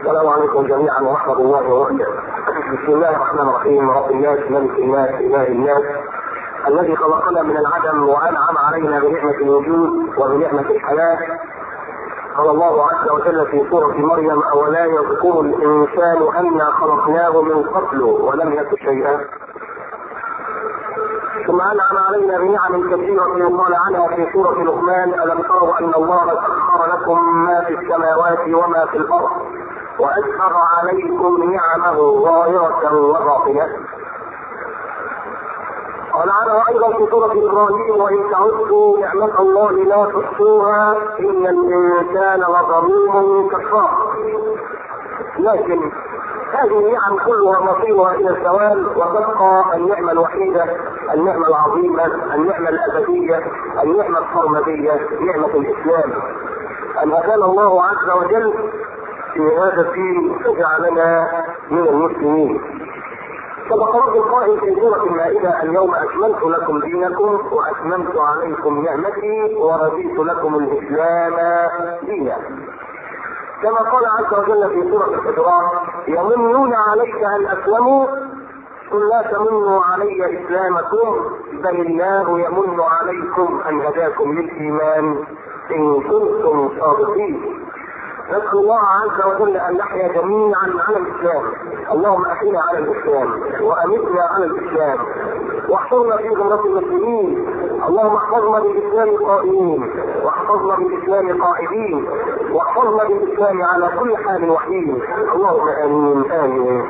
السلام عليكم جميعا ورحمة الله وبركاته. بسم الله الرحمن الرحيم رب الناس ملك الناس إله الناس الذي خلقنا من العدم وأنعم علينا بنعمة الوجود وبنعمة الحياة قال الله عز وجل في سورة مريم أولا يذكر الإنسان أنا خلقناه من قبل ولم يك شيئا ثم أنعم علينا بنعم كثيرة قال عنها في سورة لقمان ألم تروا أن الله سخر لكم ما في السماوات وما في الأرض وأسهر عليكم نعمه ظاهرة وباطنة قال عنها ايضا في سوره ابراهيم وان تعدوا نعمه الله لا تحصوها ان الانسان لظلوم كفار لكن هذه النعم كلها مصيرها الى الزوال وتبقى النعمه الوحيده النعمه العظيمه النعمه الابديه النعمه السرمديه نعمه الاسلام ان هدانا الله عز وجل في هذا الدين فجعلنا من المسلمين صدق رب القائل في سورة المائدة اليوم أكملت لكم دينكم وأتممت عليكم نعمتي ورضيت لكم الإسلام دينا. كما قال عز وجل في سورة الحجرات يمنون عليك أن أسلموا قل لا تمنوا علي إسلامكم بل الله يمن عليكم أن هداكم للإيمان إن كنتم صادقين. نسأل الله عز وجل أن نحيا جميعا على الإسلام اللهم أحينا على الإسلام وأمتنا على الإسلام واحفظنا في زمرة المسلمين اللهم احفظنا بالإسلام قائمين واحفظنا بالإسلام قائدين واحفظنا بالإسلام على كل حال وحيد اللهم آمين آمين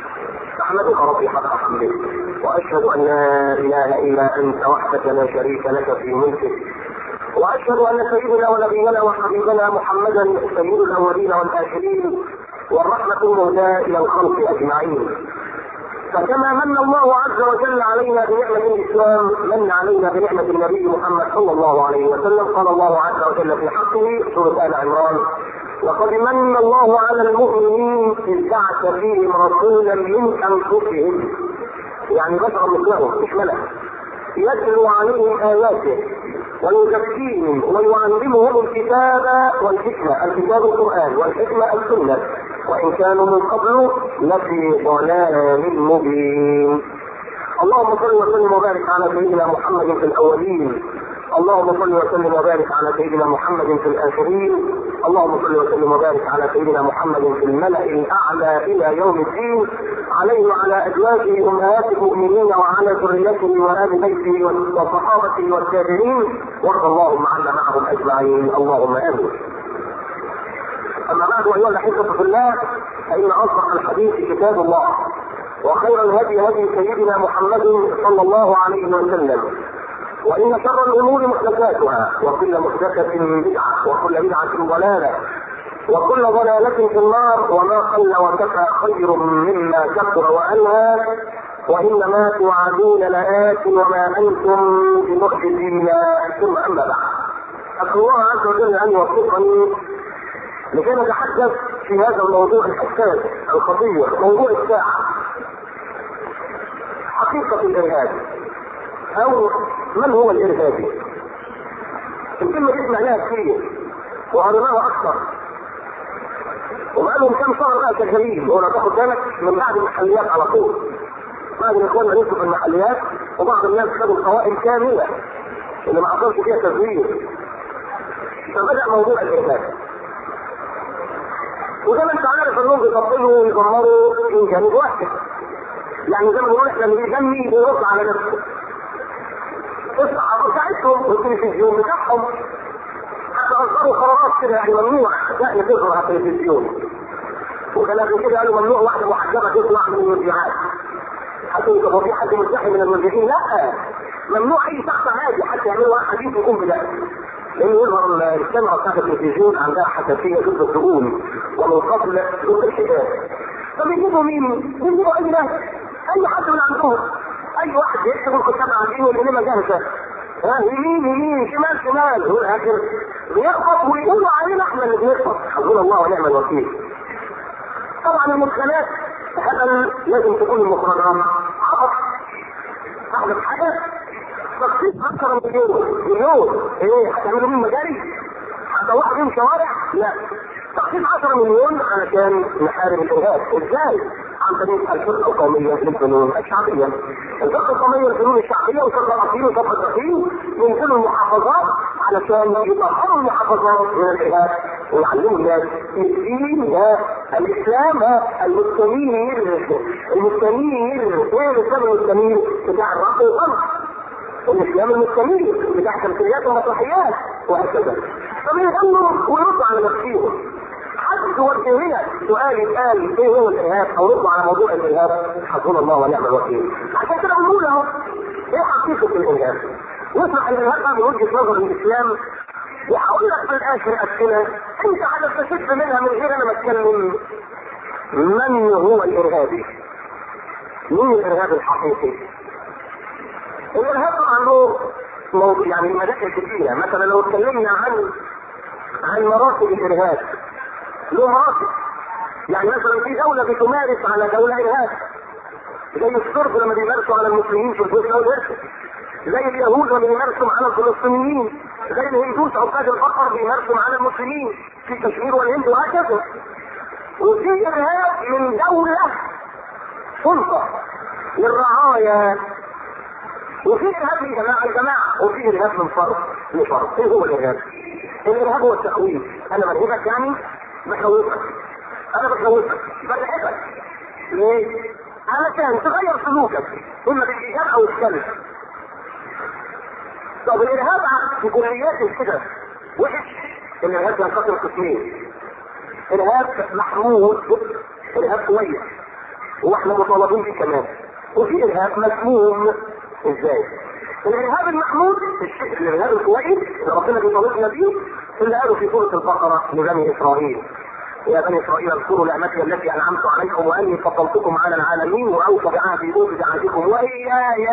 أحمدك ربي حق حمدك وأشهد أن لا إله إلا أنت وحدك لا شريك لك في ملكك واشهد ان سيدنا ونبينا وحبيبنا محمدا سيد الاولين والاخرين والرحمه المهداه الى الخلق اجمعين فكما من الله عز وجل علينا بنعمه الاسلام من علينا بنعمه النبي محمد صلى الله عليه وسلم قال الله عز وجل في حقه سوره ال عمران وقد من الله على المؤمنين اذ بعث فيهم رسولا من انفسهم يعني بشر مثلهم مش ملك يتلو عليهم اياته ويزكيهم ويعلمهم الكتاب والحكمة الكتاب القرآن والحكمة السنة وإن كانوا من قبل لفي ضلال مبين اللهم صل وسلم وبارك على سيدنا محمد في الأولين اللهم صل وسلم وبارك على سيدنا محمد في الآخرين اللهم صل وسلم وبارك على سيدنا محمد في الملأ الأعلى إلى يوم الدين عليه وعلى أزواجه أمهات المؤمنين وعلى ذريته وآل بيته وصحابته والتابعين وارض اللهم عنا معهم أجمعين اللهم آمين أما بعد أيها الأحبة في الله فإن أصدق الحديث كتاب الله وخير الهدي هدي سيدنا محمد صلى الله عليه وسلم وإن شر الأمور محدثاتها وكل محدثة بدعة وكل بدعة ضلالة وكل ضلالة في النار وما قل وكفى خير مما كثر وألهى وإنما توعدون لآت وما أنتم بمعجزين ثم أما بعد أسأل الله عز وجل أن يوفقني لكي نتحدث في هذا الموضوع الحساس الخطير موضوع الساعة حقيقة الإرهاب أو من هو الإرهابي؟ الكلمة دي سمعناها كتير وقريناها أكثر وبقالهم كام شهر بقى شغالين ولا تاخد بالك من بعد المحليات على طول بعد الاخوان نزلوا في المحليات وبعض الناس خدوا القوائم كامله اللي ما حصلش فيها تزوير فبدا موضوع الارهاب وزي ما انت عارف انهم بيطبلوا ويدمروا من جانب واحد يعني زي ما بنقول احنا اللي بيغني بيرد على نفسه الصحافه بتاعتهم والتلفزيون بتاعهم اصدروا قرارات كده يعني ممنوع شأن تظهر على التلفزيون وكان قبل كده قالوا ممنوع واحده محجبه تطلع من المذيعات حتى يبقى في حد مستحي من المذيعين لا ممنوع اي شخص عادي حتى يعملوا حديث يكون بذلك لان يظهر الكاميرا بتاعت التلفزيون عندها حساسيه ضد الدهون ومن قبل ضد الحجاب فبيجيبوا مين؟ بيجيبوا اي ناس اي حد من عندهم اي واحد يكتب الكتاب عندهم والانما جاهزه ها يمين يمين شمال شمال هو الاخر بيخبط ويقولوا علينا احنا اللي بنخبط حسبنا الله ونعم الوكيل طبعا المدخلات هبل لازم تكون المخرجات عبط احدث حاجه تخصيص اكثر من مليون مليون ايه هتعملوا مين مجاري؟ حتى واحد يوم شوارع؟ لا تخصيص 10 مليون علشان نحارب الارهاب ازاي؟ عن طريق الفرقه القوميه للفنون الشعبيه. الفرقه القوميه للفنون الشعبيه وفرقه الاصيل وفرقه الدخيل ينزلوا المحافظات علشان يطهروا المحافظات من الارهاب ويعلموا الناس الدين ده الاسلام ده المستنير المستنير ايه الاسلام المستنير بتاع الرب والغلط الاسلام المستمر بتاع تمثيليات ومسرحيات وهكذا فبيغنوا ويردوا على نفسهم حد وجه هنا سؤال يتقال ايه هو الارهاب او ردوا على موضوع الارهاب حسبنا الله ونعم الوكيل عشان كده بنقول اهو ايه حقيقه الارهاب؟ نسمع الارهاب بقى من وجهه نظر الاسلام وهقول لك في الاخر اسئله انت هتستفيد منها من غير انا ما اتكلم من هو الارهابي؟ مين الارهاب الحقيقي؟ الارهاب طبعا له موضوع يعني مداخل كثيره مثلا لو اتكلمنا عن عن مراتب الارهاب له مراتب يعني مثلا في دوله بتمارس على دوله ارهاب زي الصرب لما بيمارسوا على المسلمين في البوسنه والهرسك زي اليهود لما بيمارسوا على الفلسطينيين زي الهندوس عباد البقر بيمارسوا على المسلمين في كشمير والهند وهكذا وفي ارهاب من دوله سلطه للرعايه وفي ارهاب من جماعه الجماعه وفي ارهاب من فرد لفرد ايه هو الارهاب؟ الارهاب هو التخويف انا برهبك يعني بخوفك انا بخوفك برهبك ليه؟ علشان تغير سلوكك اما بالايجاب او السلب طب الارهاب في كليات كده وحش الارهاب ينقسم قسمين ارهاب محمود ارهاب كويس واحنا مطالبين بيه كمان وفي ارهاب مسموم ازاي؟ الارهاب المحمود الشيء الارهاب الكويس اللي ربنا بيطالبنا بيه اللي قالوا في سوره البقره لبني اسرائيل يا بني اسرائيل اذكروا نعمتي التي انعمت عليكم واني فضلتكم على العالمين واوفى بعهدي اوف بعهدكم واياي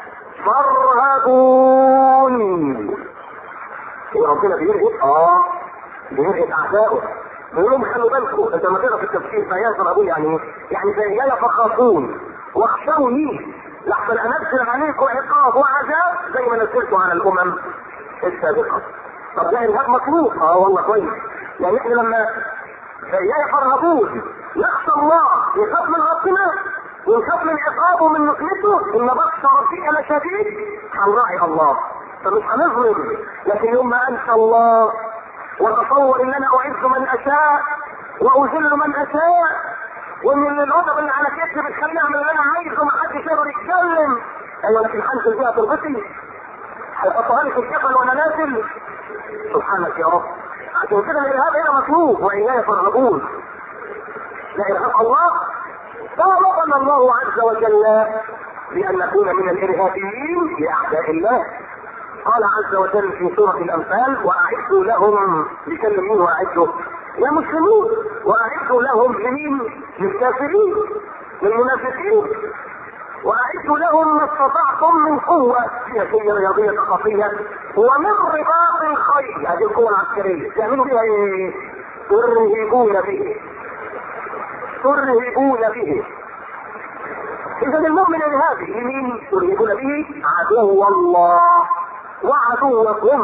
فارهبون ربنا بيرهب اه بيرهب اعدائه بيقول لهم خلوا بالكم انت لما تقرا في التفسير فيفرهبون يعني ايه؟ يعني فإياي فخافون واخشوني لحظة انزل عليكم عقاب وعذاب زي ما نزلته على الامم السابقة طب ده ارهاب مطلوب اه والله كويس يعني احنا لما فإياي فرهبون نخشى الله يخاف من ربنا ونخاف من عقابه من نقمته ان بطش ربنا شديد هنراعي الله فمش هنظلم لكن يوم ما انسى الله وتصور ان انا اعز من اشاء واذل من اشاء وان الغضب اللي على كتفي بتخليني اعمل اللي انا عايزه ما حدش يقدر يتكلم ايوه لكن هنزل بيها تربتي هيحطها لي في الجبل وانا نازل سبحانك يا رب عشان كده الارهاب هنا مطلوب واياي فرغبون لا ارهاب الله طالبنا الله عز وجل بان نكون من الارهابيين لاعداء الله قال عز وجل في سورة الأنفال وأعدوا لهم بيكلم مين وأعدوا؟ يا مسلمون وأعدوا لهم لمين؟ للكافرين للمنافقين وأعدوا لهم ما استطعتم من قوة سياسية رياضية ثقافية ومن رباط الخيل هذه القوة العسكرية تعملوا بها إيه؟ ترهبون به ترهبون به إذا المؤمن الإرهابي لمين ترهبون به؟ عدو الله وعدوكم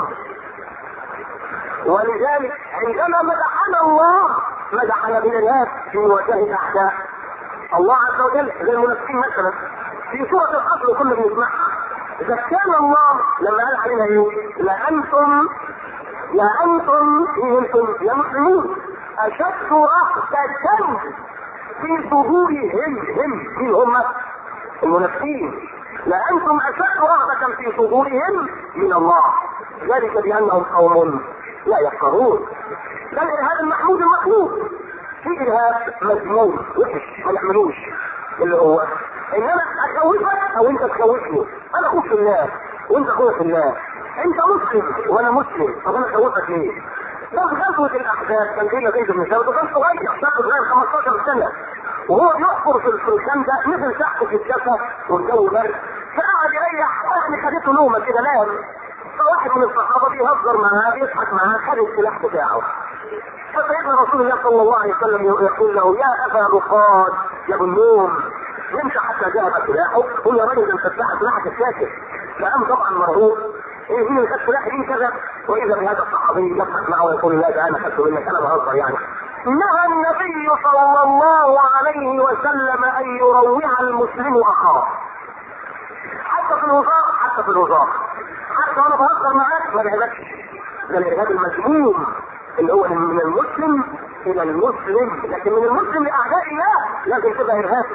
ولذلك عندما مدحنا الله مدحنا بالإرهاب في مواجهة أعداء الله عز وجل زي المنافقين مثلا في سورة القتل كنا بنسمعها إذا كان الله لما قال علينا إيه؟ لأنتم لأنتم إيه أنتم يا مسلمون أشد رهبة في صدورهم هم مين هم؟ المنافقين لأنتم أشد رهبة في صدورهم من الله ذلك بأنهم قوم لا يفقهون ده الإرهاب المحمود المطلوب في إرهاب مذموم وحش ما نعملوش اللي هو إنما أخوفك أو أنت تخوفني أنا أخوف في الله وأنت أخوف في الله أنت مسلم وأنا مسلم طب أنا أخوفك ليه؟ ده في غزوة الأحزاب كان فينا زيد بن ثابت وكان صغير شاب صغير 15 سنة وهو بيحفر في الخندق نزل تحت في الجبهة والجو برد فقعد يريح يعني خدته نومة كده نام فواحد من الصحابة بيهزر معاه بيضحك معاه خد السلاح بتاعه فسيدنا رسول الله صلى الله عليه وسلم يقول له يا ابا رقاد يا ابو النوم يمشي حتى ذهب سلاحه قل يا راجل انت سلاح سلاحك الساكت فقام طبعا مرعوب ايه مين اللي خد سلاحي مين كذا واذا بهذا الصحابي يضحك معه ويقول لا ده انا خدته منك انا بهزر يعني نهى النبي صلى الله عليه وسلم ان يروع المسلم اخاه حتى في الوزاره حتى في الوزاره حتى وانا بهزر معاك ما بيهدكش ده الارهاب المذموم اللي هو من المسلم الى المسلم لكن من المسلم لاعداء الله لازم تبقى ارهاب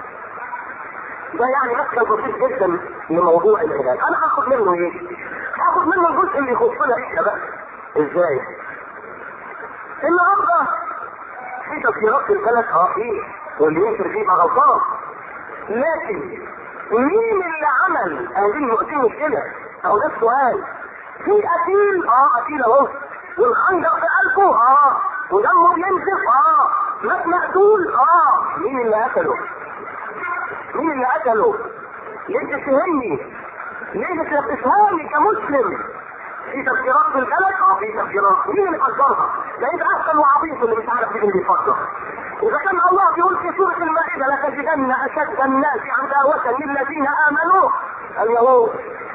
ده يعني مدخل بسيط جدا لموضوع الارهاب انا هاخد منه ايه؟ هاخد منه الجزء اللي يخصنا احنا بقى ازاي؟ النهارده في تفسيرات في البلد اه في واللي ينكر فيه يبقى غلطان لكن مين اللي عمل هذه المؤتمة كده؟ او ده السؤال في قتيل اه قتيل اهو والخنجر في قلبه اه ودمه بينزف اه مات مقتول اه مين اللي قتله؟ مين اللي قتله؟ ليه تتهمني؟ ليه بتفهمني كمسلم؟ في تفسيرات في البلد؟ اه في تفسيرات، مين اللي فسرها؟ ده يبقى احسن وعبيط اللي مش عارف مين اللي بيفسر. إذا كان الله بيقول في سورة المائدة لتجدن أشد الناس عداوة للذين آمنوا اليهود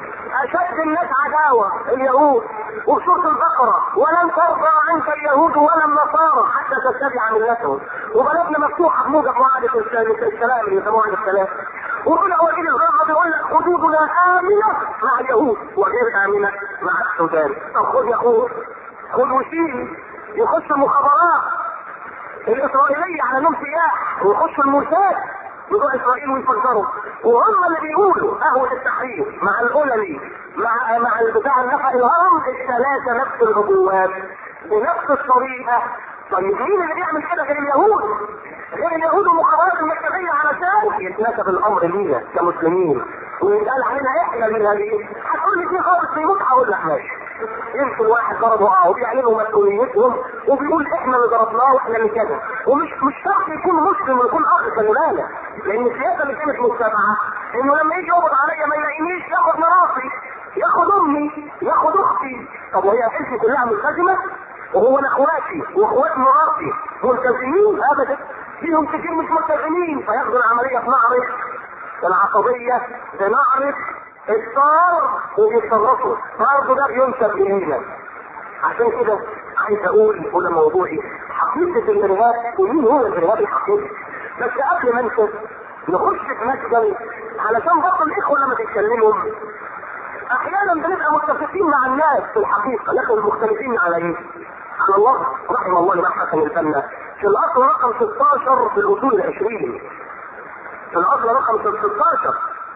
أشد الناس عداوة اليهود وفي سورة البقرة ولن ترضى عنك اليهود ولا النصارى حتى تتبع ملتهم وبلدنا مفتوحة في موجة معاهدة السلام اللي يسموها السلام وهنا هو جيل الغرب بيقول لك حدودنا آمنة مع اليهود وغير آمنة مع السودان طب خد يا أخوه خد وشيل يخش المخابرات الإسرائيلية على نوم سياح ويخش الموساد بتوع اسرائيل ويفجروا وهم اللي بيقولوا قهوة التحرير مع الأولمي مع مع بتاع النفق الهرم الثلاثة نفس العبوات بنفس الطريقة طيب مين اللي بيعمل كده غير اليهود؟ غير اليهود والمخابرات المكتبية علشان يتناسب الأمر لينا كمسلمين ويتقال علينا احنا الارهابيين هتقول لي في خالص بيموت هقول لك ماشي يمكن واحد ضربه اه وبيعلنوا مسؤوليتهم وبيقول احنا اللي ضربناه واحنا اللي كذا ومش مش شرط يكون مسلم ويكون اخ خلي بالك لان السياسه اللي كانت متبعه انه لما يجي يقبض عليا ما يلاقينيش ياخد مراتي ياخد امي ياخد اختي طب وهي عيلتي كلها ملتزمه وهو انا اخواتي واخوات مراتي ملتزمين ابدا فيهم كتير مش ملتزمين فياخدوا العمليه في نعرف العصبيه بنعرف الصار وبيتصرفوا برضه ده بينسب الينا عشان كده عايز اقول وده موضوعي حقيقه الارهاب ومين هو الارهاب الحقيقي بس قبل ما انسى نخش في مسجد علشان برضه الاخوه لما تتكلموا احيانا بنبقى متفقين مع الناس في الحقيقه لكن مختلفين على ايه؟ على الله رحم الله الامام حسن البنا في الاصل رقم 16 في الاصول العشرين في الاصل رقم 16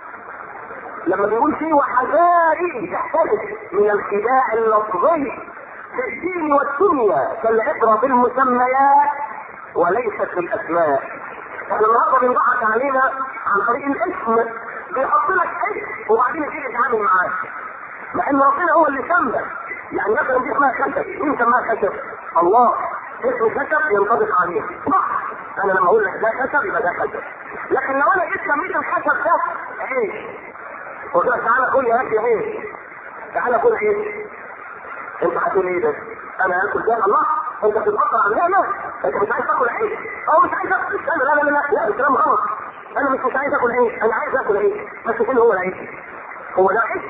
لما بيقول فيه وحذاري تحترس من الخداع اللفظي في الدين والدنيا فالعبرة بالمسميات وليست بالاسماء احنا النهارده بنضحك علينا عن طريق الاسم بيحط لك اسم وبعدين تيجي تتعامل معاه مع ان ربنا هو اللي سمى يعني مثلا دي اسمها خشب مين سماها خشب؟ الله اسم خشب ينطبق عليه صح انا لما اقول لك ده خشب يبقى ده خشب لكن لو انا جيت سميت الخشب ده عيش قلت لك تعالى كل يا اخي عيش تعالى كل عيش انت هتقول ايه ده؟ انا هاكل ده الله انت بتتقطع عن نعمه انت مش عايز تاكل عيش او مش عايز اكل لا لا لا لا لا الكلام غلط انا مش مش عايز اكل عيش انا عايز اكل عيش بس فين هو العيش؟ هو ده عيش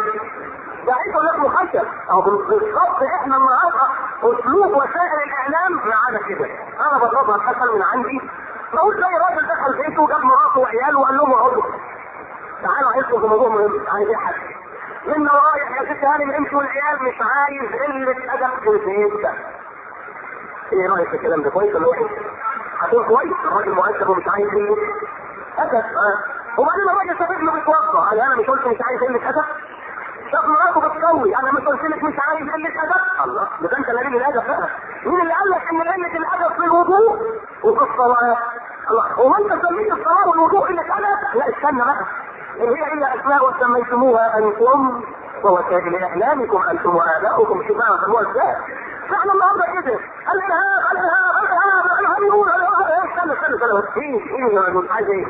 ده عيش ولا اسمه خشب اهو بالظبط احنا النهارده اسلوب وسائل الاعلام معانا كده انا بضربها الحسن من عندي بقول زي راجل دخل بيته وجاب مراته وعياله وقال لهم اقعدوا تعالوا عايزكم في موضوع مهم عايز ايه حد من رايح يا ست هاني امشي والعيال مش عايز قله ادب في البيت ده ايه رايك في الكلام ده كويس ولا وحش؟ هتقول كويس الراجل مؤدب ومش عايز قله ادب اه وبعدين الراجل شاف ابنه بيتوضا قال انا مش قلت مش عايز قله ادب؟ شاف مراته بتسوي انا مش قلت لك مش عايز قله ادب؟ الله ده انت اللي الادب بقى مين اللي قال لك ان قله الادب في الوضوء وفي الصلاه؟ الله هو انت سميت الصلاه والوضوء قله ادب؟ لا استنى بقى إن هي إلا أسماء سميتموها أنتم ووسائل إعلامكم أنتم وآباؤكم شوف بقى سموها إزاي فإحنا النهارده كده الإرهاب الإرهاب الإرهاب الإرهاب يقول استنى استنى استنى مين مين يقول عايز إيه؟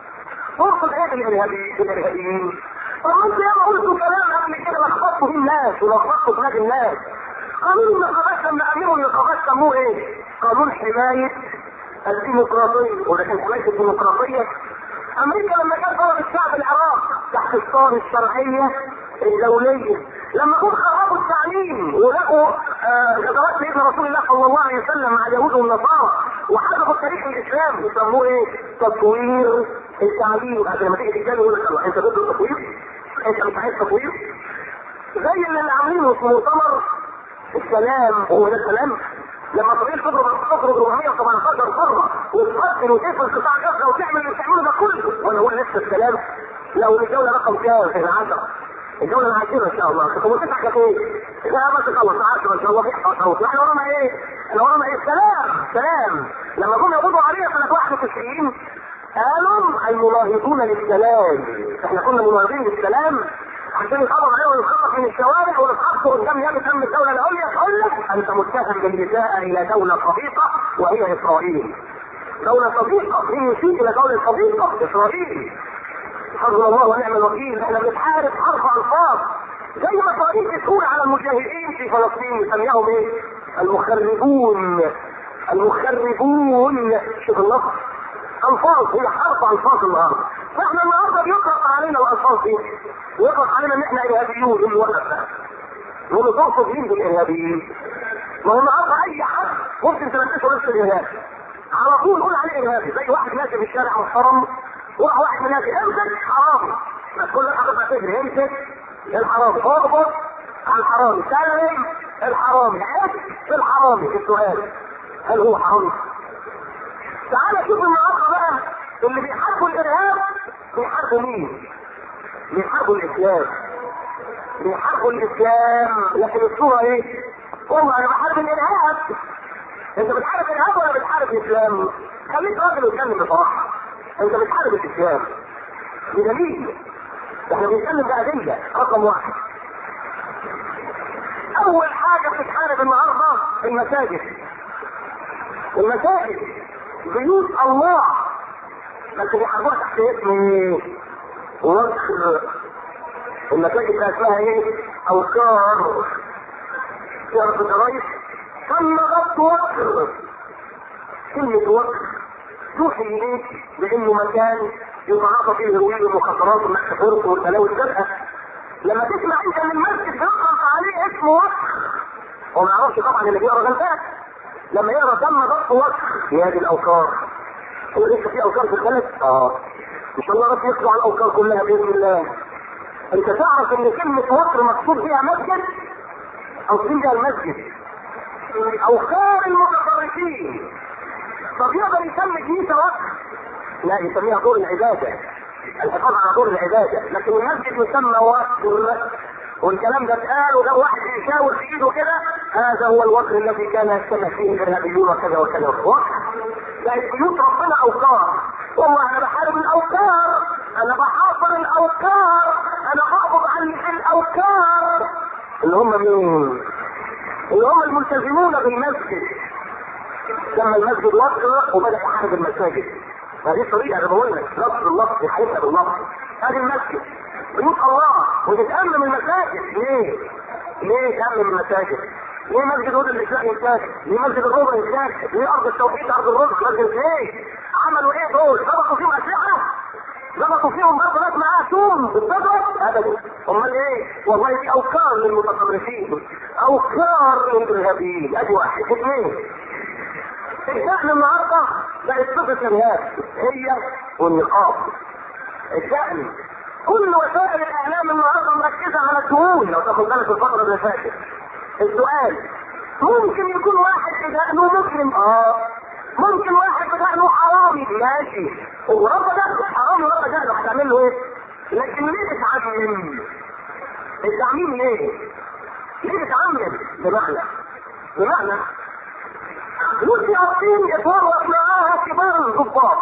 تقصد إيه بالإرهابيين بالإرهابيين؟ طب أنت ياما قلتوا كلام قبل كده لخبطتوا فيه الناس ولخبطتوا دماغ الناس قانون النقابات لما أمروا النقابات سموه إيه؟ قانون حماية الديمقراطية ولكن حماية الديمقراطية امريكا لما كان ضرب الشعب العراق تحت الصور الشرعيه الدوليه لما جم خربوا التعليم ولقوا غزوات سيدنا رسول الله صلى الله عليه وسلم مع اليهود والنصارى وحذفوا التاريخ الاسلامي يسموه ايه؟ تطوير التعليم عشان لما تيجي تتكلم يقول لك الله انت ضد التطوير؟ انت مش عايز تطوير؟ زي اللي عاملينه في مؤتمر السلام هو ده السلام لما اسرائيل تضرب تضرب 417 مره وتقتل وتقفل قطاع غزه وتعمل اللي بتعمله ده كله وانا اقول لسه السلام لو الدوله رقم كام في العشره الدولة العاشرة ان شاء الله كنت متفق لك ايه؟ لا ما تخلص عشرة ان شاء الله بيحصل صوت احنا ورانا ايه؟ احنا ورانا ايه؟ سلام سلام لما جم يقبضوا علينا سنة 91 قالوا المناهضون للسلام احنا كنا مناهضين للسلام عشان يتقبض عليه ويتخلص من الشوارع ونتحط قدام يد امن الدوله العليا تقول لك انت متهم بالإساءة الى دوله صديقه وهي اسرائيل. دوله صديقه مين يسيء الى دوله صديقه؟ اسرائيل. حسبنا الله ونعم الوكيل احنا بنحارب حرف الفاظ زي ما اسرائيل بتقول على المجاهدين في فلسطين يسميهم ايه؟ المخربون المخربون شوف اللفظ الفاظ هي حرف الفاظ النهارده فاحنا النهارده بيطلق علينا الالفاظ دي ويطلق علينا ان احنا ارهابيون اللي وقف ده نقول تقصد مين بالارهابيين؟ ما هو النهارده اي حد ممكن تلبسه لبس الارهاب على طول نقول عليه ارهابي زي واحد ماشي في الشارع محترم وراح واحد من الناس امسك حرامي بس كل واحد بقى تجري امسك الحرامي اغبط على الحرامي سلم الحرامي عيب في الحرامي السؤال هل هو حرامي؟ تعال شوف النهارده بقى اللي بيحاربوا الارهاب بيحاربوا مين؟ بيحاربوا الاسلام بيحاربوا الاسلام لكن الصوره ايه؟ والله انا بحارب الارهاب انت بتحارب الارهاب ولا بتحارب الاسلام؟ خليك راجل واتكلم بصراحه انت بتحارب الاسلام بدليل احنا بنتكلم بأدلة رقم واحد اول حاجة بتتحارب النهاردة المساجد المساجد بيوت الله بس بيحاربوها تحت اسم ايه؟ وكر المساجد بقى اسمها ايه؟ اوكار تعرف الجرايد تم ضبط وكر كلمة وكر توحي اليك بانه مكان يتعاطى فيه الهروين والمخدرات والمحشفورك والبلاوي الزرقاء لما تسمع انت ان المسجد بيطلق عليه اسم وكر هو ما يعرفش طبعا اللي بيقرا غلبان لما يقرا تم ضبط وكر يا دي الاوكار هو لسه في اوكار في البلد؟ اه ان شاء الله رب يطلع الاوكار كلها باذن الله انت تعرف ان كلمة وكر مقصود فيها مسجد او فيها المسجد اوكار المتطرفين طب يقدر يسمي كنيسه وقت؟ لا يسميها دور العباده الحفاظ على دور العباده لكن المسجد يسمى وقت والكلام ده اتقال وده واحد يشاور في ايده كده هذا هو الوقر الذي كان يجتمع فيه الارهابيون وكذا وكذا وقت بقت بيوت ربنا اوقار والله انا بحارب الاوقار انا بحاصر الاوقار انا بقبض عن الاوقار اللي هم مين؟ اللي هم الملتزمون بالمسجد سمى المسجد وقر وبدا يحارب المساجد هذه الطريقه انا بقول لك لفظ اللفظ يحاربها باللفظ هذه المسجد بيوت الله وتتأمم المساجد ليه؟ ليه تأمم المساجد؟ ليه مسجد هدى الاسلام ينتاج؟ ليه مسجد الربع ينتاج؟ ليه ارض التوحيد ارض الربع؟ مسجد ايه؟ عملوا ايه دول؟ ضبطوا فيهم اسلحه؟ ضبطوا فيهم برضه ناس معاها توم بالضبط؟ ابدا امال ايه؟ والله دي اوكار للمتطرفين اوكار للارهابيين ادي واحد اثنين الشأن النهارده بقت صفة الناس هي والنقاب الشأن كل وسائل الاعلام النهارده مركزه على الدهون لو تاخد بالك الفتره اللي فاتت السؤال ممكن يكون واحد بدأنه مسلم اه ممكن واحد بدأنه حرامي ماشي ورب ده حرامي ورب ده هتعمل له ايه؟ لكن ليه بتعمم؟ التعميم ليه؟ ليه بتعمم؟ بمعنى بمعنى الشياطين يتورط معاها كبار الضباط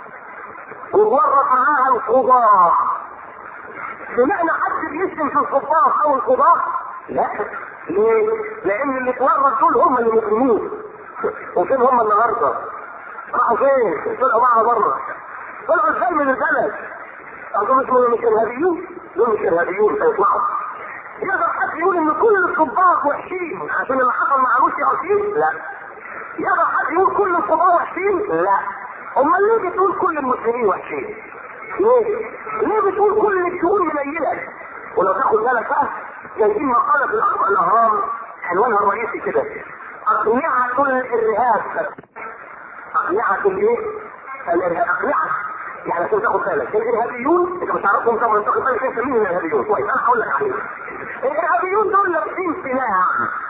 وتورط معاها القضاة بمعنى حد بيسلم في القضاة او القضاة لا ليه؟ لان اللي اتورط دول هم اللي مجرمين وفين هم النهارده؟ راحوا فين؟ طلعوا معاها بره طلعوا ازاي من البلد؟ دول مش مش ارهابيون دول مش ارهابيون هيطلعوا يقدر حد يقول ان كل الضباط وحشين عشان اللي حصل مع روسيا وحشين؟ لا يقدر حد يقول كل القضاة وحشين؟ لا امال ليه بتقول كل المسلمين وحشين؟ ليه؟ ليه بتقول كل الشؤون منيلة؟ ولو تاخد بالك بقى جايبين مقالة في الأخبار الأهرام عنوانها الرئيسي كده أقنعة الإرهاب اقنعه الايه؟ الارهاب اقنعه يعني عشان تاخد بالك الارهابيون انت مش عارفهم طبعا تاخد بالك انت مين الارهابيون كويس انا هقول لك عليهم الارهابيون دول لابسين قناع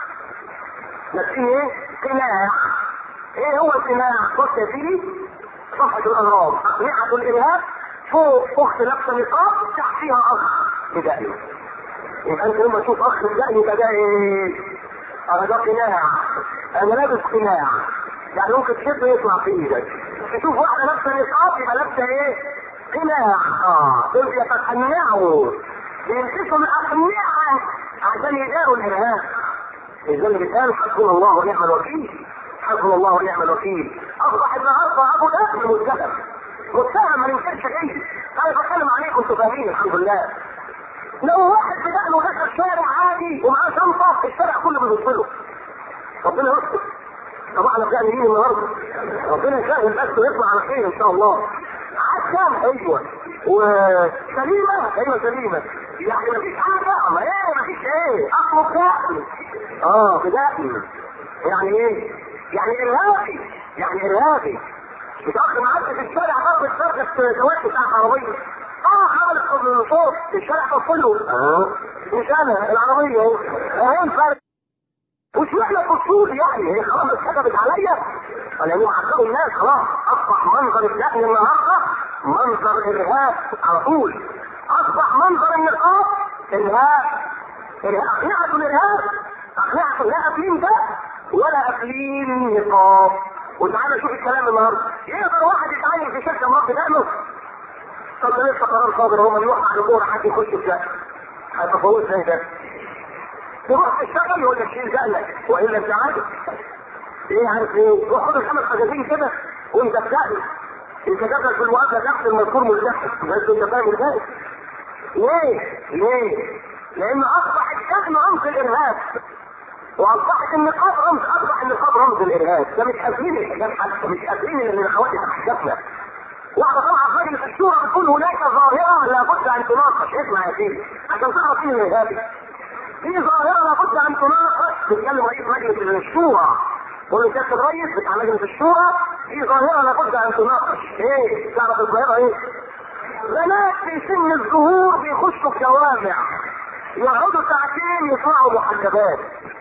لابسين ايه؟ قناع ايه هو القناع؟ بص يا سيدي صفحة الأغراض أقنعة الإرهاب فوق أخت لابسة نقاب تحتيها أخ بدائي يبقى أنت لما تشوف أخ بدائي يبقى ده إيه؟ أنا ده قناع أنا لابس قناع يعني ممكن تشده يطلع في إيدك تشوف واحدة لابسة نقاب يبقى لابسة إيه؟ قناع اه دول بيتقنعوا بيلبسوا الأقنعة عشان يداروا الإرهاب لذلك بيتقال حسبنا الله ونعم الوكيل حسبنا الله ونعم الوكيل اصبح النهارده ابو دهب متهم متهم ما ننكرش فيه انا بتكلم عليكم انتوا فاهمين الحمد لله لو واحد بدأنا دخل الشارع عادي ومعاه شنطه الشارع كله بيبص له ربنا يستر طب احنا بقى مين النهارده ربنا يسهل بس ويطلع على خير ان شاء الله عشان ايوه وسليمه ايوه سليمه يعني مفيش حاجه ما ايه مفيش ايه اصله بدائي اه بدائي يعني ايه يعني ارهابي يعني ارهابي بتاخر معدي في الشارع ضرب الشرطه سواق بتاع عربيه اه عمل صوت الشارع تصله اه مش انا العربيه اهو اهو الفرق وش معنى الفصول يعني هي خلاص اتكتبت عليا لانه عذبوا الناس خلاص اصبح منظر الدقن النهارده منظر ارهاب على طول اصبح منظر النقاب ارهاب ارهاب اقنعه الارهاب اقنعه لا اقليم ده ولا اقليم نقاب وتعالى شوف الكلام النهارده يقدر واحد يتعين في شركه مربي دقنه طب ده لسه قرار صادر هو من يوقع لجوه حد يخش في ده هيتفوز زي ده تروح تشتغل يقول لك شيل دقنك والا انت عارف ايه عارف ايه روح خد الخمس حاجتين كده وانت بتعمل انت داخل في المقابله تحت المذكور ملتحق بس انت فاهم ازاي؟ ليه؟ ليه؟ لان اصبح الدقن رمز الارهاب واصبحت النقاب رمز اصبح النقاب رمز الارهاب ده مش قادرين الحجاب حتى مش قادرين ان الاخوات يتحدثنا واحده طالعه في مجلس الشورى بتقول هناك ظاهره لابد ان تناقش اسمع يا سيدي عشان تعرف مين الارهابي في ظاهره لابد ان تناقش بيتكلم رئيس مجلس الشورى يقول له سياده الرئيس بتاع مجلس الشورى في ظاهره لابد ان تناقش ايه تعرف الظاهره ايه؟ بنات في سن الظهور بيخشوا الجوامع يقعدوا ساعتين يطلعوا محجبات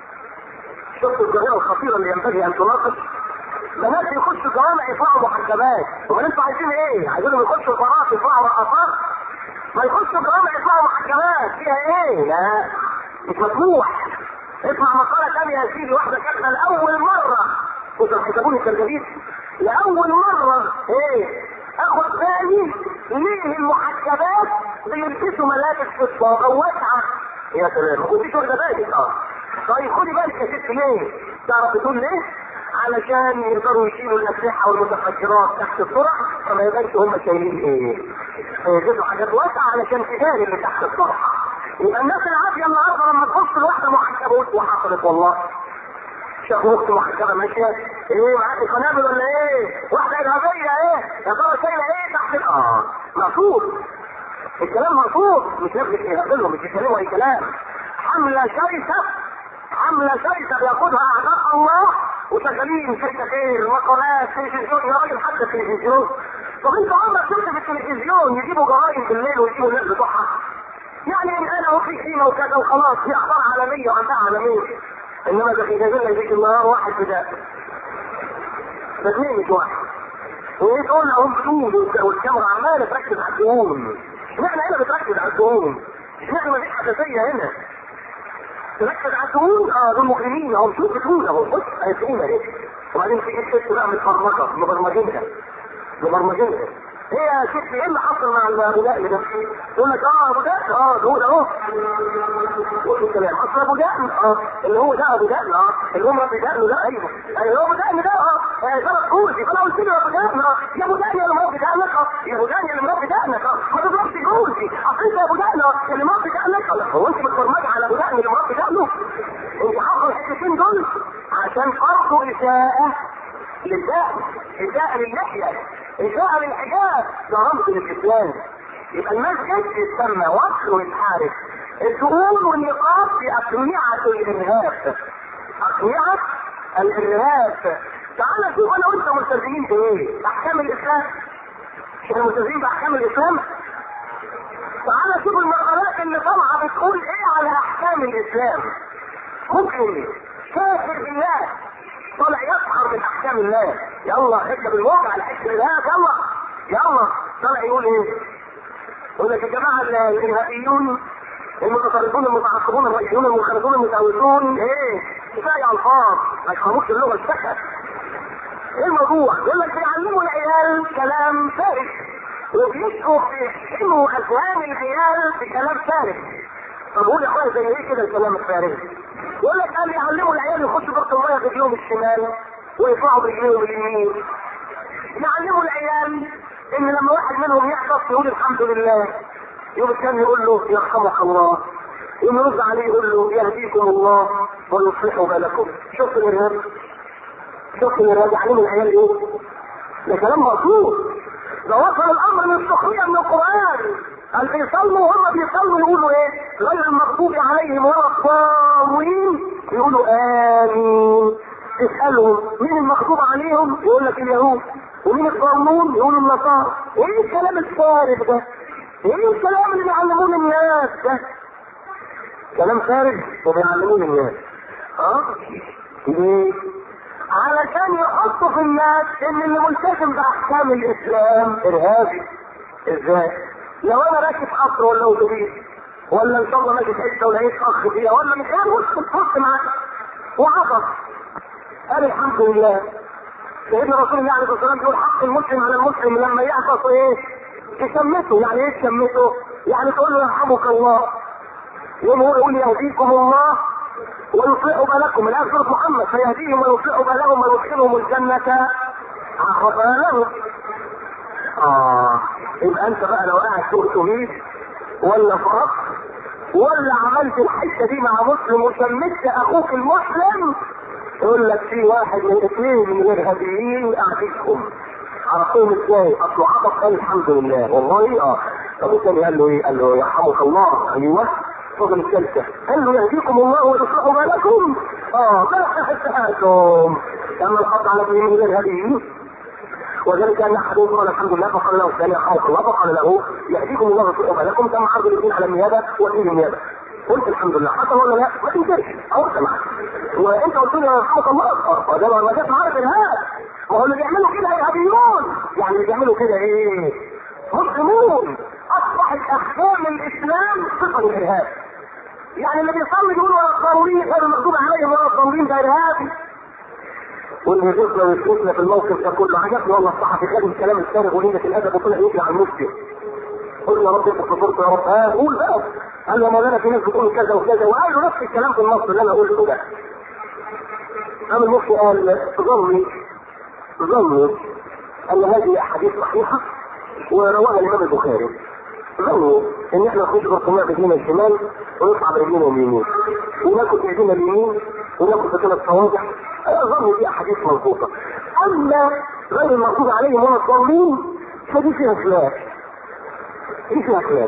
شفتوا الظاهره الخطيره اللي ينبغي ان تناقش بنات يخشوا جوامع يطلعوا محجبات امال انتوا عايزين ايه؟ عايزينهم يخشوا البارات يطلعوا رقصات؟ ما يخشوا جوامع يطلعوا محجبات فيها ايه؟ لا مش مسموح اسمع مقالة ثانية يا سيدي واحدة كاتبة لأول مرة كنتوا حسبوني الترجميد لأول مرة ايه؟ اخد بالي ليه المحجبات بيلبسوا ملابس في الصاغة واسعة يا سلام ما كنتيش واخدة بالك اه طيب خدي بالك يا ست ليه؟ تعرف بتقول ليه؟ علشان يقدروا يشيلوا الاسلحه والمتفجرات تحت الطرق فما يبانش هم شايلين ايه. فيلبسوا حاجات واسعه علشان تداري اللي تحت الطرق. يبقى الناس العافيه النهارده لما تبص لواحده محجبه وحصلت والله. شافوا اخت محجبه ماشيه ايه معاكي قنابل ولا ايه؟ واحده ارهابيه ايه؟ يا ترى شايله ايه تحت اه مقصود الكلام مقصود مش نفس يهبلهم مش يتكلموا اي كلام حمله شرسه حمله شرسه بياخدها اعداء الله وشغالين شركه خير وقناه تلفزيون يا راجل حتى التلفزيون طب انت عمرك شفت في التلفزيون يجيبوا جرائم بالليل ويجيبوا الناس بتوعها يعني ان انا وفي قيمه وكذا وخلاص في اخبار عالميه وعندها عالميه انما ده في جايبين لك النهار واحد بداء ده اثنين مش واحد وايه تقول لهم بدون والكاميرا عماله تركز على الدهون اشمعنى هنا بتركز على الدهون؟ اشمعنى ما فيش حساسيه هنا؟ تركز على الدهون اه دول مجرمين اهو شوف دهون اهو بص هيسقون اهي وبعدين في الست بقى متفرمطه مبرمجينها مبرمجينها هي يا ست ايه اللي حصل مع ابو دقن ده؟ يقول لك اه ابو دقن اه دول اهو بص الكلام اصل ابو دقن اه اللي هو ده ابو دقن اه اللي هو ابو دقن ده ايوه ايوه هو ابو دقن ده اه ثلاث كوزي فانا قلت له ابو دقن اه يا ابو دقن يا اللي مربي دقنك اه يا ابو دقن يا اللي مربي دقنك اه ما تضربش جوزي اصل انت يا ابو دقن اه اللي مربي دقنك اه هو انت متفرجه على ابو دقن اللي مربي دقنه؟ انت حافظ الحتتين دول عشان برضه اساءة للدقن اساءة للحية اساءة للحجاب ده رمز للاسلام يبقى المسجد يتسمى وصل ويتحارب الدهون والنقاب في أقنعة الإرهاب أقنعة الإرهاب تعالى شوف انا وانت ملتزمين بايه؟ احكام الاسلام احنا ملتزمين باحكام الاسلام تعالى شوف المقالات اللي طالعه بتقول ايه على احكام الاسلام ممكن كافر بالله طالع يسخر من احكام الله يلا حته بالواقع على حته بالهاك يلا يلا طالع يقول ايه؟ يقول لك يا جماعه الارهابيون المتطرفون المتعصبون الرئيسيون المنخرطون المتعوزون ايه؟ كفايه الفاظ ما يفهموش اللغه السكت ايه الموضوع؟ يقول لك بيعلموا العيال كلام فارغ وبيسقوا بيحكموا اذهان العيال بكلام فارغ طب قول يا اخويا زي ايه كده الكلام الفارغ؟ يقول لك قال يعلموا العيال يخشوا ضغط الميه برجلهم الشمال ويطلعوا برجلهم اليمين يعلموا العيال ان لما واحد منهم يحدث يقول الحمد لله يوم الثاني يقول له يرحمك الله يوم يرد عليه يقول له يهديكم الله ويصلح بالكم شوف الارهاب شوف الارهاب يعلموا العيال ايه؟ ده كلام مقصود ده وصل الامر للسخريه من القران قال بيصلوا وهم بيصلوا يقولوا ايه؟ غير المغضوب عليهم ولا الضالين يقولوا امين تسالهم مين المغضوب عليهم؟ يقول لك اليهود ومين الضالون؟ يقولوا النصارى ايه الكلام الفارغ ده؟ ايه الكلام اللي بيعلموه الناس ده؟ كلام فارغ وبيعلموه الناس اه ليه؟ علشان يحطوا في الناس ان اللي ملتزم باحكام الاسلام ارهابي ازاي؟ لو انا راكب قطر ولا اتوبيس ولا ان شاء الله ماشي في حته ولقيت اخ فيها ولا مش عارف وسط تحط معاه وعطس قال الحمد لله سيدنا رسول الله عليه الصلاه والسلام بيقول حق المسلم على المسلم لما يعطس ايه؟ تشمته يعني ايه تشمته؟ يعني تقول له يرحمك الله يوم هو يقول يهديكم الله ويصلح بالكم الان سوره محمد فيهديهم ويصلح بالهم ويدخلهم الجنه عرفها لهم اه يبقى انت بقى لو قاعد في اتوبيس ولا في قطر ولا عملت الحته دي مع مسلم وشمت اخوك المسلم يقول لك في واحد من اثنين من الارهابيين قاعدينكم عرفوهم ازاي؟ اصله عطف قال الحمد لله والله اه طب الثاني قال له ايه؟ قال له يرحمك الله ايوه فضل الثالثة قال له يهديكم الله ويصلح بالكم اه ما حسبتم لما الحط على ابن من الارهابيين وذلك ان احدهم قال الحمد لله فقال له الثاني يرحمك الله فقال له يهديكم الله ويصلح بالكم تم عرض الاثنين على النيابه وفيه النيابه قلت الحمد لله حصل ولا لا؟ ما تنكرش او سمعت وانت قلت لي يرحمك الله اه ده ما جاش معانا ارهاب ما هو اللي بيعملوا كده ارهابيون يعني اللي بيعملوا كده ايه؟ مسلمون اصبحت احكام الاسلام صفه الارهاب يعني اللي بيصلي بيقول ولا الضالين غير المغضوب عليهم ولا الضالين ده ارهابي واللي يشوفنا ويشوفنا في الموقف ده كله عجبني والله الصحفي خد الكلام الفارغ وليله الادب وطلع يجري على المفتي قلت يا رب انت صبرت يا رب ها قول بقى قال له ما انا في ناس بتقول كذا وكذا وقال له نفس الكلام في النص اللي انا قلته ده قام المفتي قال ظني ظني ان هذه احاديث صحيحه ورواها الامام البخاري ظنوا ان احنا نخش بالقماع بايدينا الشمال ونطلع برجلينا اليمين وناكل بايدينا اليمين وناكل بكل الصوابع ظنوا دي احاديث مظبوطه اما غير المغضوب عليهم ولا الضالين فدي فيها خلاف دي فيها خلاف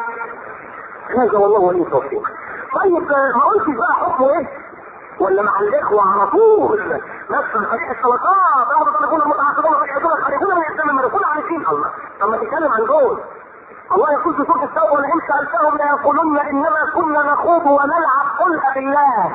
هذا والله ولي التوفيق طيب ما قلتش بقى حكمه ايه؟ ولا مع الاخوه على طول نفس فريق السلطات بعض الطالبون المتعصبون والمتعصبون الخارجون من الاسلام المدرسون عارفين الله طب ما تتكلم عن دول الله يقول في سوره التوبه ولئن سالتهم ليقولن انما كنا نخوض ونلعب قل بالله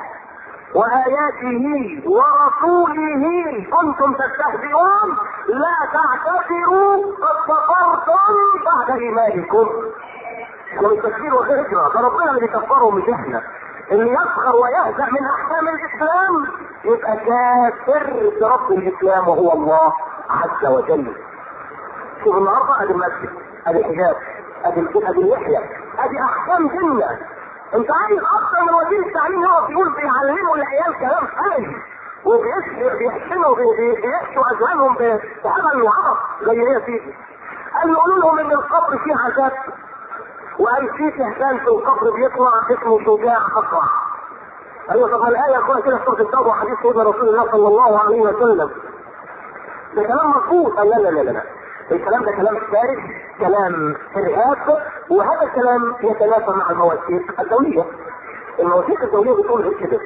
وآياته ورسوله كنتم تستهزئون لا تعتذروا قد كفرتم بعد إيمانكم. والتكفير والهجرة ده ربنا اللي بيكفرهم مش احنا. اللي يسخر ويهزأ من أحكام الإسلام يبقى كافر برب الإسلام وهو الله عز وجل. شوف النهارده ادي المسجد ادي الحجاب ادي ادي اللحيه ادي احكام ديننا انت عايز اكتر من وزير التعليم يقف يقول بيعلموا العيال كلام فارغ وبيحسنوا بيحشوا اذهانهم بهبل وعبط زي ايه يا سيدي قال له قولوا لهم ان القبر فيه عذاب وقال في كهتان في القبر بيطلع اسمه شجاع اقرع ايوه طب الايه يا اخويا كده في سوره التوبه وحديث سيدنا رسول الله صلى الله عليه وسلم ده كلام مظبوط قال لا لا لا لا الكلام ده كلام فارغ كلام ارهاب وهذا الكلام يتنافى مع المواثيق الدوليه المواثيق الدوليه بتقول غير كده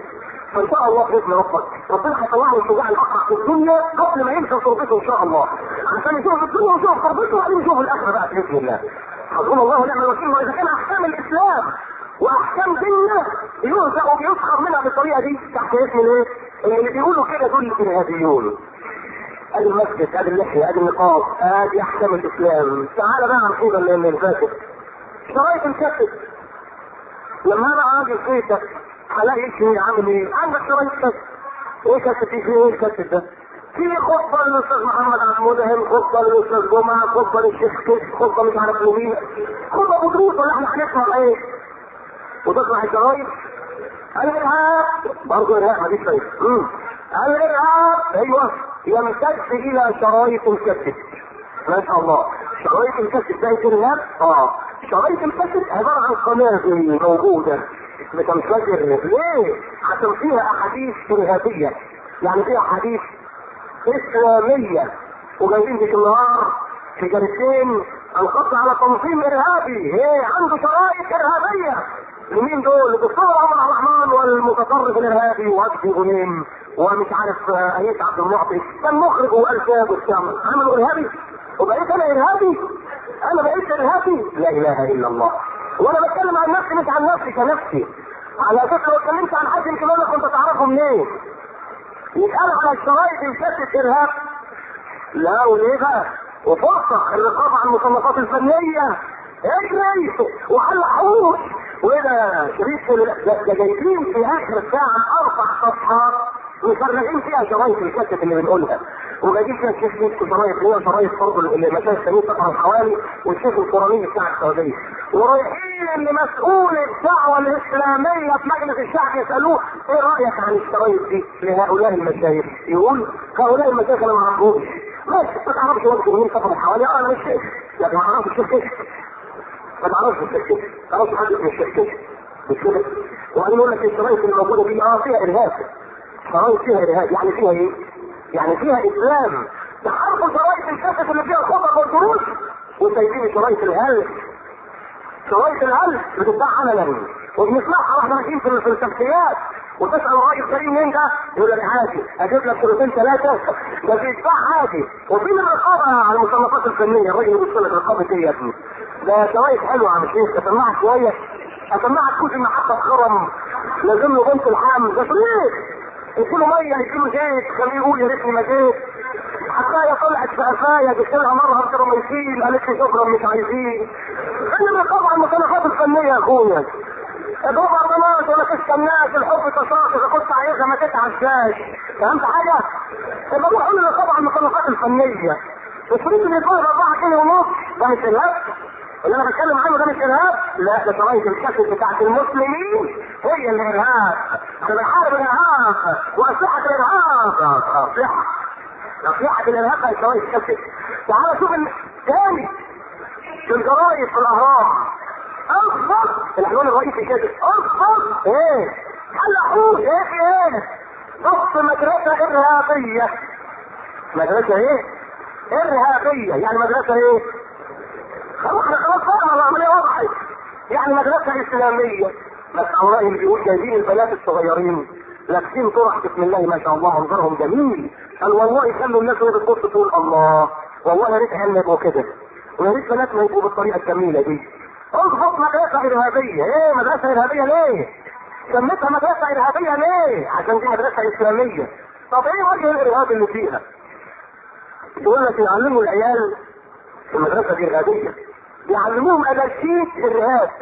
فان شاء الله باذن ربك ربنا هيطلع له الشجاع الاقرع في الدنيا قبل ما يمشي تربته ان شاء الله عشان يشوف الدنيا ويشوف تربته وبعدين يشوف الاخره بقى باذن الله حسبنا الله ونعم الوكيل واذا كان احكام الاسلام واحكام ديننا يوزع وبيسخر منها بالطريقه دي تحت اسم الايه؟ ان اللي بيقولوا كده دول الارهابيون ادي المسجد ادي اللحيه ادي النقاب ادي احكام الاسلام تعال بقى عن حوض اللي اللي فاتت شرايط الكتب لما انا راجل بيتك هلاقي شيء عامل ايه؟ عندك شرايط كتب ايه كتب في ايه الكتب ده؟ في خطبه للاستاذ محمد عبد المدهن خطبه للاستاذ جمعه خطبه للشيخ كيس خطبه مش عارف لمين خطبه بدروس ولا احنا هنسمع ايه؟ وتطلع الشرايط الارهاب برضه ارهاب مفيش فايده الارهاب ايوه يمتد الى شرايط الكتب ما شاء الله شرايط الكتب ده ارهاب اه شرايط الكتب عباره عن قنابل موجوده بتنفجر ليه؟ عشان فيها احاديث ارهابيه يعني فيها احاديث اسلاميه وجايبين في النهار في جريدتين القبض على تنظيم ارهابي ايه عنده شرائط ارهابيه لمين دول؟ الدكتور عمر الرحمن والمتطرف الارهابي وجدي غنيم ومش عارف ايات عبد المعطي كان مخرج والفاظ وبتاع عملوا ارهابي وبقيت انا ارهابي انا بقيت ارهابي لا اله الا الله وانا بتكلم عن نفسي مش عن نفسي كنفسي على فكره لو اتكلمت عن حد يمكن اقول لك انت تعرفه منين؟ يتقال على الشرايط الكتب ارهاب لا وليه بقى؟ وفرصه الرقابه على المصنفات الفنيه اجري وحل حوش وايه ده شريط ده ده جايبين في اخر الساعه اربع صفحات مفرغين فيها شرايط الكتب اللي بنقولها وجايبين فيها الشيخ مسك شرايط اللي هو شرايط برضه المشايخ التانيين تقرا الحوالي والشيخ القراني بتاع السعوديه ورايحين لمسؤول الدعوه الاسلاميه في مجلس الشعب يسالوه ايه رايك عن الشرايط دي لهؤلاء المشايخ؟ يقول هؤلاء المشايخ انا ما اعرفهمش ماشي ما تعرفش وجه مين تقرا الحوالي اه انا مش شيخ لكن ما اعرفش الشيخ كيف ما تعرفش الشيخ كيف تعرفش حد من الشيخ كيف مش كده وبعدين يقول لك الشرايط اللي موجوده دي اه فيها ارهاب شرايط فيها ارهاب يعني فيها ايه؟ يعني فيها اسلام تحرقوا شرايط الكتب اللي فيها الخطب والدروس وسايبين شرايط الهلس شرايط الهلس بتتباع علنا وبنسمعها واحنا ماشيين في في التمثيليات وتسال الراجل كريم مين ده؟ يقول لك عادي اجيب لك صورتين ثلاثه ده بيتباع عادي وفين الرقابه على المصنفات الفنيه الراجل يبص لك رقابه ايه يا ابني؟ ده شرايط حلوه يا عم الشيخ اسمعها شويه اسمعها تكون المحطه خرم لازم له بنت الحمل ده ليه؟ يديله ميه يديله زيت خليه يقول يا ريتني ما جيت حكايه طلعت في قفايا جبت لها مره قلت له ما يشيل قالت لي شكرا مش عايزين فين الرقابه على المصنفات الفنيه يا اخويا ادوب عضلات ولا تستناش الحب تصاص اذا كنت عايزها ما تتعشاش فهمت حاجه؟ يبقى روح قول الرقابه على المصنفات الفنيه الفلوس اللي يدوها ب 4 جنيه ونص ده مش ارهاب اللي انا بتكلم عنه ده مش ارهاب لا ده شرايط الكتب بتاعت المسلمين هي اللي ارهاب ده بنحارب الارهاب واسلحه الارهاب اسلحه اسلحه الارهاب هي شرايط الكتب تعال شوف تاني في الجرايد في الاهرام اخبط العنوان الرئيسي كده اخبط ايه حلقوه ايه في ايه ضبط مدرسه ارهابيه مدرسه ايه ارهابيه يعني مدرسه ايه خلاص خلاص بقى العمليه وضحت يعني مدرسه اسلاميه بس الله اللي بيقول جايبين البنات الصغيرين لابسين طرح بسم الله ما شاء الله منظرهم جميل قال والله خلوا الناس وهي بتبص تقول الله والله يا ريت عيالنا يبقوا كده ويا ريت بناتنا يبقوا بالطريقه الجميله دي اضبط مدرسه ارهابيه ايه مدرسه ارهابيه ليه؟ سميتها مدرسه ارهابيه ليه؟ عشان دي مدرسه اسلاميه طب ايه وجه الارهاب اللي فيها؟ يقول لك يعلموا العيال في المدرسه دي ارهابيه يعلموهم اناشيد ارهاب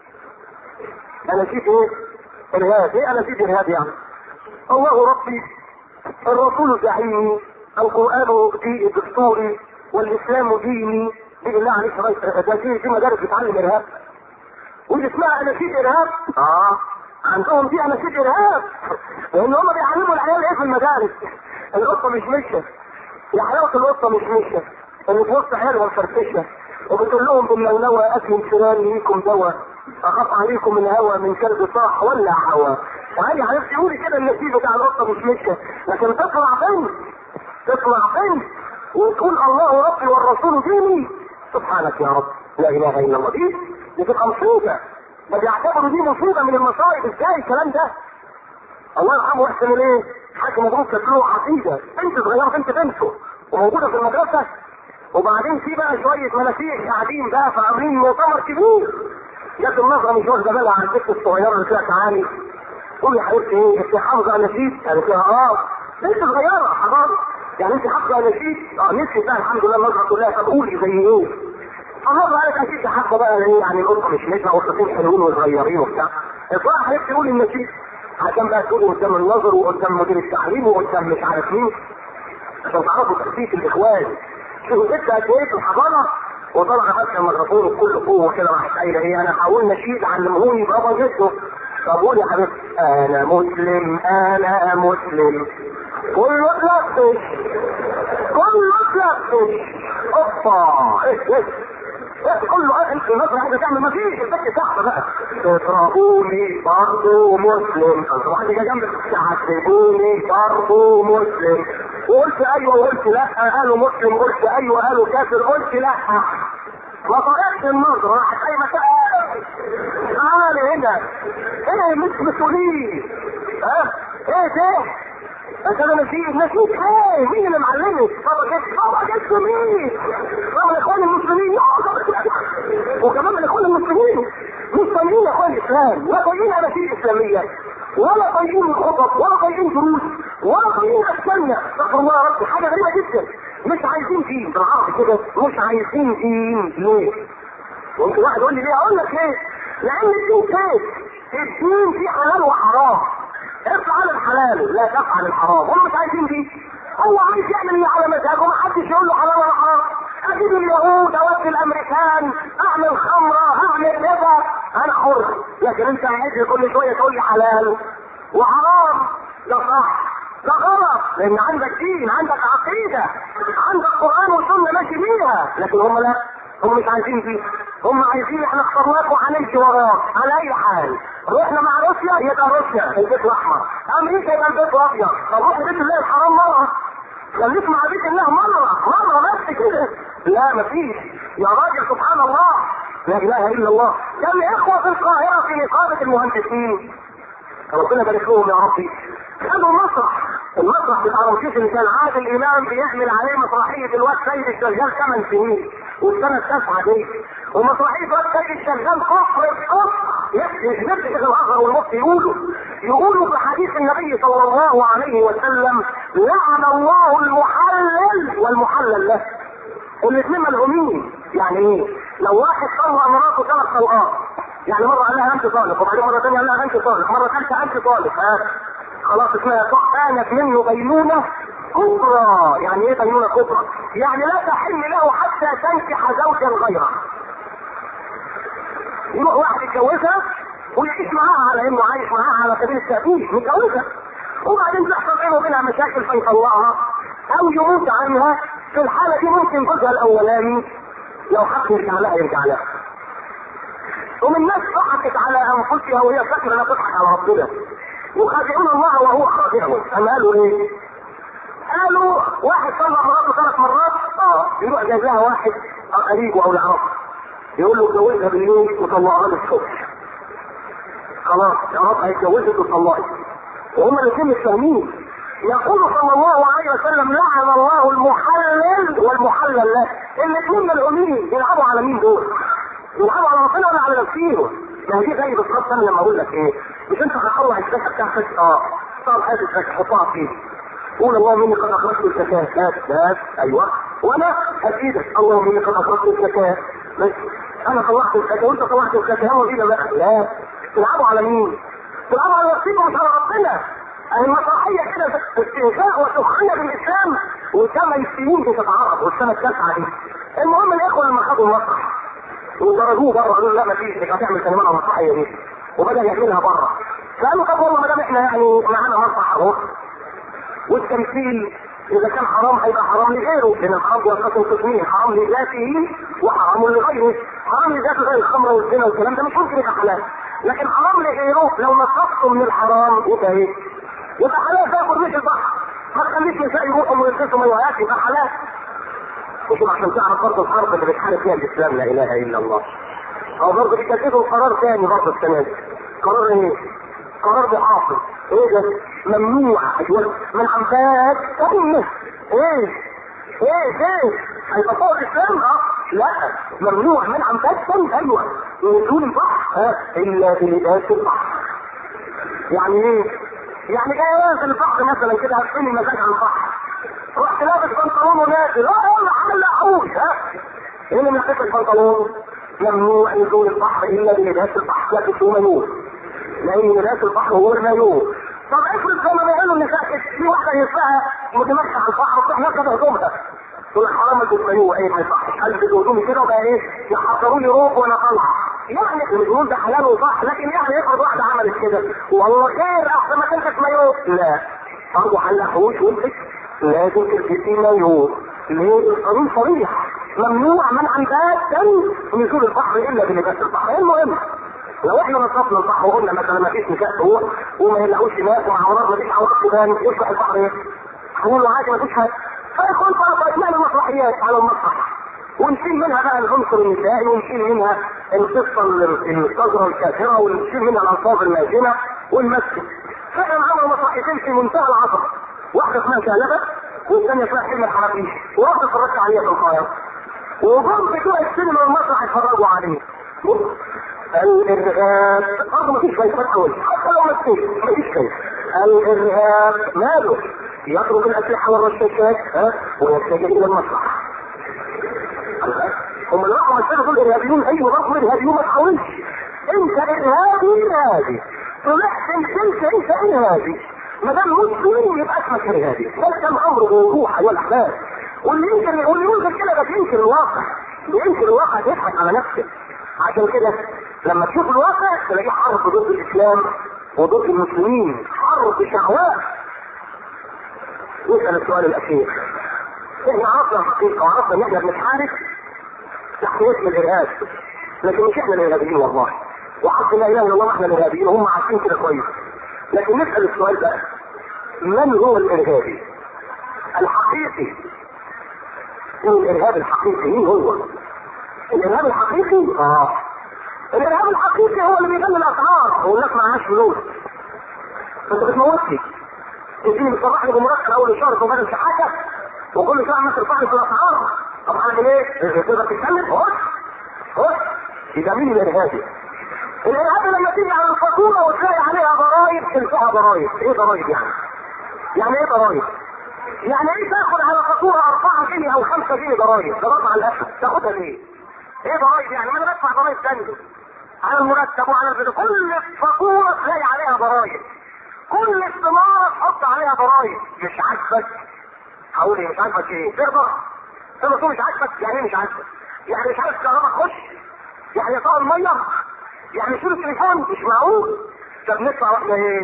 اناشيد ايه؟ ارهاب ايه اناشيد ارهاب يعني؟ الله ربي الرسول زعيمي القران دي دستوري والاسلام ديني دي بالله عليك يا ده في في مدارس بتعلم ارهاب ودي اسمها اناشيد ارهاب اه عندهم دي اناشيد ارهاب لان هم بيعلموا العيال ايه في المدارس القطه مش مشيه يا حلاوه القطه مش مشيه اللي في وسط عيالها الفرفشه وبتقول لهم بالنونوى اكل فلان ليكم دواء اخاف عليكم الهوى من كلب صاح ولا هوى وهذه عرفت يقولي كده النتيجه بتاع القطه مش مشيه لكن تطلع بنت تطلع بنت وتقول الله ربي والرسول ديني سبحانك يا رب لا اله الا الله دي دي تبقى مصيبه ده بيعتبروا دي مصيبه من المصائب ازاي الكلام ده الله يرحمه واحسن ليه؟ حاج مبروك كانت له عقيده انت صغيره بنت بنته وموجوده في المدرسه وبعدين في بقى شويه منافيع قاعدين بقى فعاملين مؤتمر كبير جت النظره مش واخده بالها عن البنت الصغيره اللي فيها تعالي قول يا حبيبتي ايه انت حافظه اناشيد؟ قالت لها اه بنت صغيره حرام يعني انت حافظه اناشيد؟ اه نسيت بقى الحمد لله النظره كلها طب قولي زي ايه؟ النظره قالت اكيد حافظه بقى ايه يعني القطه مش نسمع قطتين حلوين وصغيرين وبتاع اطلع حبيبتي قولي النشيد عشان بقى تقولي قدام النظر وقدام مدير التعليم وقدام مش عارف مين عشان تعرفوا تخفيف الاخوان شوفوا البنت قد ايه في الحضانه وطلع فاتحه الميكروفون بكل قوه كده راحت قايله ايه انا هقول نشيد علمهوني بابا جده طب قول يا حبيبتي انا مسلم انا مسلم كله اتلفش كله اتلفش اوبا ايه ايه ايه كله انت النظر عايزه تعمل ما فيش البنت تحت بقى تضربوني برضه مسلم واحد جه جنبك تعذبوني برضه مسلم وقلت ايوه وقلت لا قالوا مسلم قلت ايوه قالوا كافر قلت لا ما طريقش النظر راحت قايمه تعالى هنا ايه مش مسؤولين ها ايه ده انت انا نسيت نسيت ايه مين اللي معلمك بابا جد بابا جد مين بابا الاخوان المسلمين وكمان من الاخوان المسلمين مش طايقين اخوان الاسلام لا طايقين اناشيد اسلاميه ولا طايقين الخطط ولا طايقين دروس ولا طايقين السنه استغفر الله يا رب حاجه غريبه جدا مش عايزين دين بالعربي كده مش عايزين دين ليه؟ ممكن واحد يقول لي ليه؟ اقول لك ليه؟ لان الدين فيك الدين فيه حلال وحرام افعل الحلال لا تفعل الحرام هم مش عايزين دي هو عايز يعمل اللي على مزاجه ما حدش يقول له حرام ولا حرام اجيب اليهود اودي الامريكان اعمل خمره اعمل ربا انا حر لكن انت عايز كل شويه تقول لي حلال وحرام ده صح ده غلط لان عندك دين عندك عقيده عندك قران وسنه ماشي بيها لكن هم لا هم مش عايزين دي هم عايزين احنا اخترناك وهنمشي وراك على اي حال رحنا مع روسيا يبقى روسيا البيت الاحمر امريكا يبقى البيت الابيض طب روح بيت الله الحرام مره خليك مع بيت الله مره مره بس كده لا مفيش يا راجل سبحان الله لا اله الا الله كم اخوه في القاهره في نقابه المهندسين ربنا يبارك لهم يا ربي خدوا المسرح المسرح بتاع رمسيس اللي كان عادل امام بيعمل عليه مسرحيه الواد سيد الشغال ثمان سنين والسنه التاسعه دي ومسرحيه الواد سيد الشغال كفر الكفر يكفي شيخ الازهر والمفتي يقولوا يقولوا في حديث النبي صلى الله عليه وسلم لعن الله المحلل والمحلل له الاثنين ملعونين يعني ايه؟ لو واحد طلق مراته ثلاث طلقات يعني مره قال لها انت طالق وبعدين مره ثانيه قال لها انت طالق مره ثالثه انت طالق ها خلاص اسمها كانت منه بينونه كبرى يعني ايه بينونه كبرى؟ يعني لا تحل له حتى تنكح زوجا غيره يروح واحد يتجوزها ويعيش معاها على انه عايش معاها على سبيل التأبيد متجوزها وبعدين تحصل بينه وبينها مشاكل فيطلقها او يموت عنها في الحالة دي ممكن جوزها الاولاني لو حق يرجع لها يرجع لها ومن الناس ضحكت على انفسها وهي فاكره انها تضحك على ربنا يخادعون الله وهو خادعهم أم قالوا ايه؟ قالوا واحد طلق مراته ثلاث مرات اه يروح جايب لها واحد قريبه او يعرفه يقول له اتجوزها بالليل وطلقها له الصبح خلاص يا رب هيتجوزك وطلقك وهم الاثنين مش فاهمين يقول صلى الله عليه وسلم لعن الله المحلل والمحلل له الاثنين ملعونين بيلعبوا على مين دول؟ بيلعبوا على ربنا ولا على نفسيهم؟ ما هي دي زي بالظبط انا لما اقول لك ايه؟ مش انت هتطلع الزكاه بتاعتك اه طلع هذه الزكاه حطها فين؟ قول اللهم اني قد اخرجت الزكاه بس بس ايوه وانا هفيدك اللهم اني قد اخرجت الزكاه بس انا طلعت الزكاه وانت طلعت الزكاه يلا بينا بقى لا تلعبوا على مين؟ تلعبوا على نفسكم مش على ربنا المسرحية كده استهزاء وسخرية بالإسلام وثمان سنين بتتعرض والسنة التاسعة دي. المهم الإخوة لما خدوا المسرح ودرجوه بره قالوا لا ما فيش مش هتعمل سينما مسرحية دي وبدأ يعملها بره. فقالوا طب والله ما دام احنا يعني معانا مسرح اهو والتمثيل اذا كان حرام هيبقى حرام لغيره لان الحرام بينقسم قسمين حرام لذاته وحرام لغيره حرام لذاته زي الخمر والزنا والكلام ده مش ممكن يبقى حلال لكن حرام لغيره لو نصفته من الحرام يبقى ايه؟ يبقى حلال زي قرنيش البحر ما تخليش نساء يروحوا ويلبسوا مايوهات يبقى حلال وشوف عشان تعرف برضه الحرب اللي بتحارب فيها الاسلام لا اله الا الله او برضه بيجددوا قرار ثاني برضه السنه دي قرار ايه؟ قرار بحاصل ايه ده ممنوع ايوه من عمدات امه ايه ايه ايه هيبقى فوق الاسلام اه لا ممنوع من عمدات ايوه نزول البحر ها الا بلباس البحر يعني ايه يعني جاي نازل البحر مثلا كده هتفني مزاج على البحر رحت لابس بنطلون ونازل اه يلا عامل احوش ها ايه اللي مسك البنطلون ممنوع نزول البحر الا بلباس البحر لابس مايوه لان لباس البحر هو المايوه طب افرض زي ما بيقولوا النساء في واحده يسمعها متمشى على البحر وتروح ناخد هدومها تقول حرام البس مايوه ايه ما يصحش البس هدومي كده وبقى ايه يحضروا لي روب وانا طالعه يعني مش بنقول ده حلال وصح لكن يعني افرض واحده عملت كده والله خير احسن ما تلبس مايوه لا برضه حلحوش وامسك لازم تلبسي مايوه ليه القانون صريح ممنوع منعا باتا نزول البحر الا بلباس البحر المهم لو احنا نصفنا البحر وقلنا مثلا ما فيش نساء فوق وما يلاقوش ناس وعورات ما فيش عورات تبان يصبح البحر ايه؟ هنقول له عادي ما فيش حاجه فيكون فرق اسمها المسرحيات على المسرح ونشيل منها بقى العنصر النسائي ونشيل منها القصه الصغرى الكافره ونشيل منها الالفاظ اللازمه ونمثل فعلا عملوا مسرحيتين في منتهى العظمه واحده اسمها شالبه والثانيه اسمها حلم الحرابيش ورحت اتفرجت عليها في القاهره وجم بتوع السينما والمسرح اتفرجوا عليه الارهاب برضه مفيش فايده اول حتى لو مكتوب مفيش فايده الارهاب ماله يترك الاسلحه والرشاشات ها ويتجه الى المسرح هم اللي راحوا مثلوا دول ارهابيون ايوه برضه ارهابيون ما تحاولش انت ارهابي ارهابي طلعت انت انت ارهابي ما دام مسلم يبقى اسمك ارهابي ده كان امر بوضوح ايها الاحباب واللي ينكر واللي ينكر كده ده بينكر الواقع بينكر الواقع بيضحك على نفسه عشان كده لما تشوف الواقع تلاقيه حرب ضد الاسلام وضد المسلمين حرب شهوات نسال السؤال الاخير احنا عرفنا الحقيقه وعرفنا ان احنا بنتحارب تحت اسم الارهاب لكن مش احنا الارهابيين والله وحق لا اله الا الله احنا الارهابيين وهم عارفين كده كويس لكن نسال السؤال بقى من هو الارهابي الحقيقي من الارهاب الحقيقي مين هو الارهاب الحقيقي اه الارهاب الحقيقي هو اللي بيغني الاسعار والناس معهاش فلوس انت بتموتني تديني بتصرحني بمرتب اول الشهر في بدل شحاته وكل شهر ما ترفعني في الاسعار طب اعمل ايه؟ تقدر تتكلم؟ خش خش يبقى مين الارهابي؟ الارهابي لما تيجي على الفاتوره وتلاقي عليها ضرائب تنفعها ضرائب، ايه ضرائب يعني؟ يعني ايه ضرائب؟ يعني ايه تاخد على فاتوره 4 جنيه او 5 جنيه ضرائب؟ ضرائب على الاكل، تاخدها ليه؟ ايه ضرائب يعني؟ ما انا بدفع ضرائب ثانيه على المرتب وعلى الفيديو كل فاتوره تلاقي عليها ضرائب كل استمارة تحط عليها ضرائب مش عاجبك هقول ايه مش عاجبك ايه تقدر تقدر تقول مش عاجبك يعني ايه مش عاجبك يعني مش عايز كهرباء تخش يعني يطلع الميه يعني شيل التليفون مش معقول طب نطلع واحنا ايه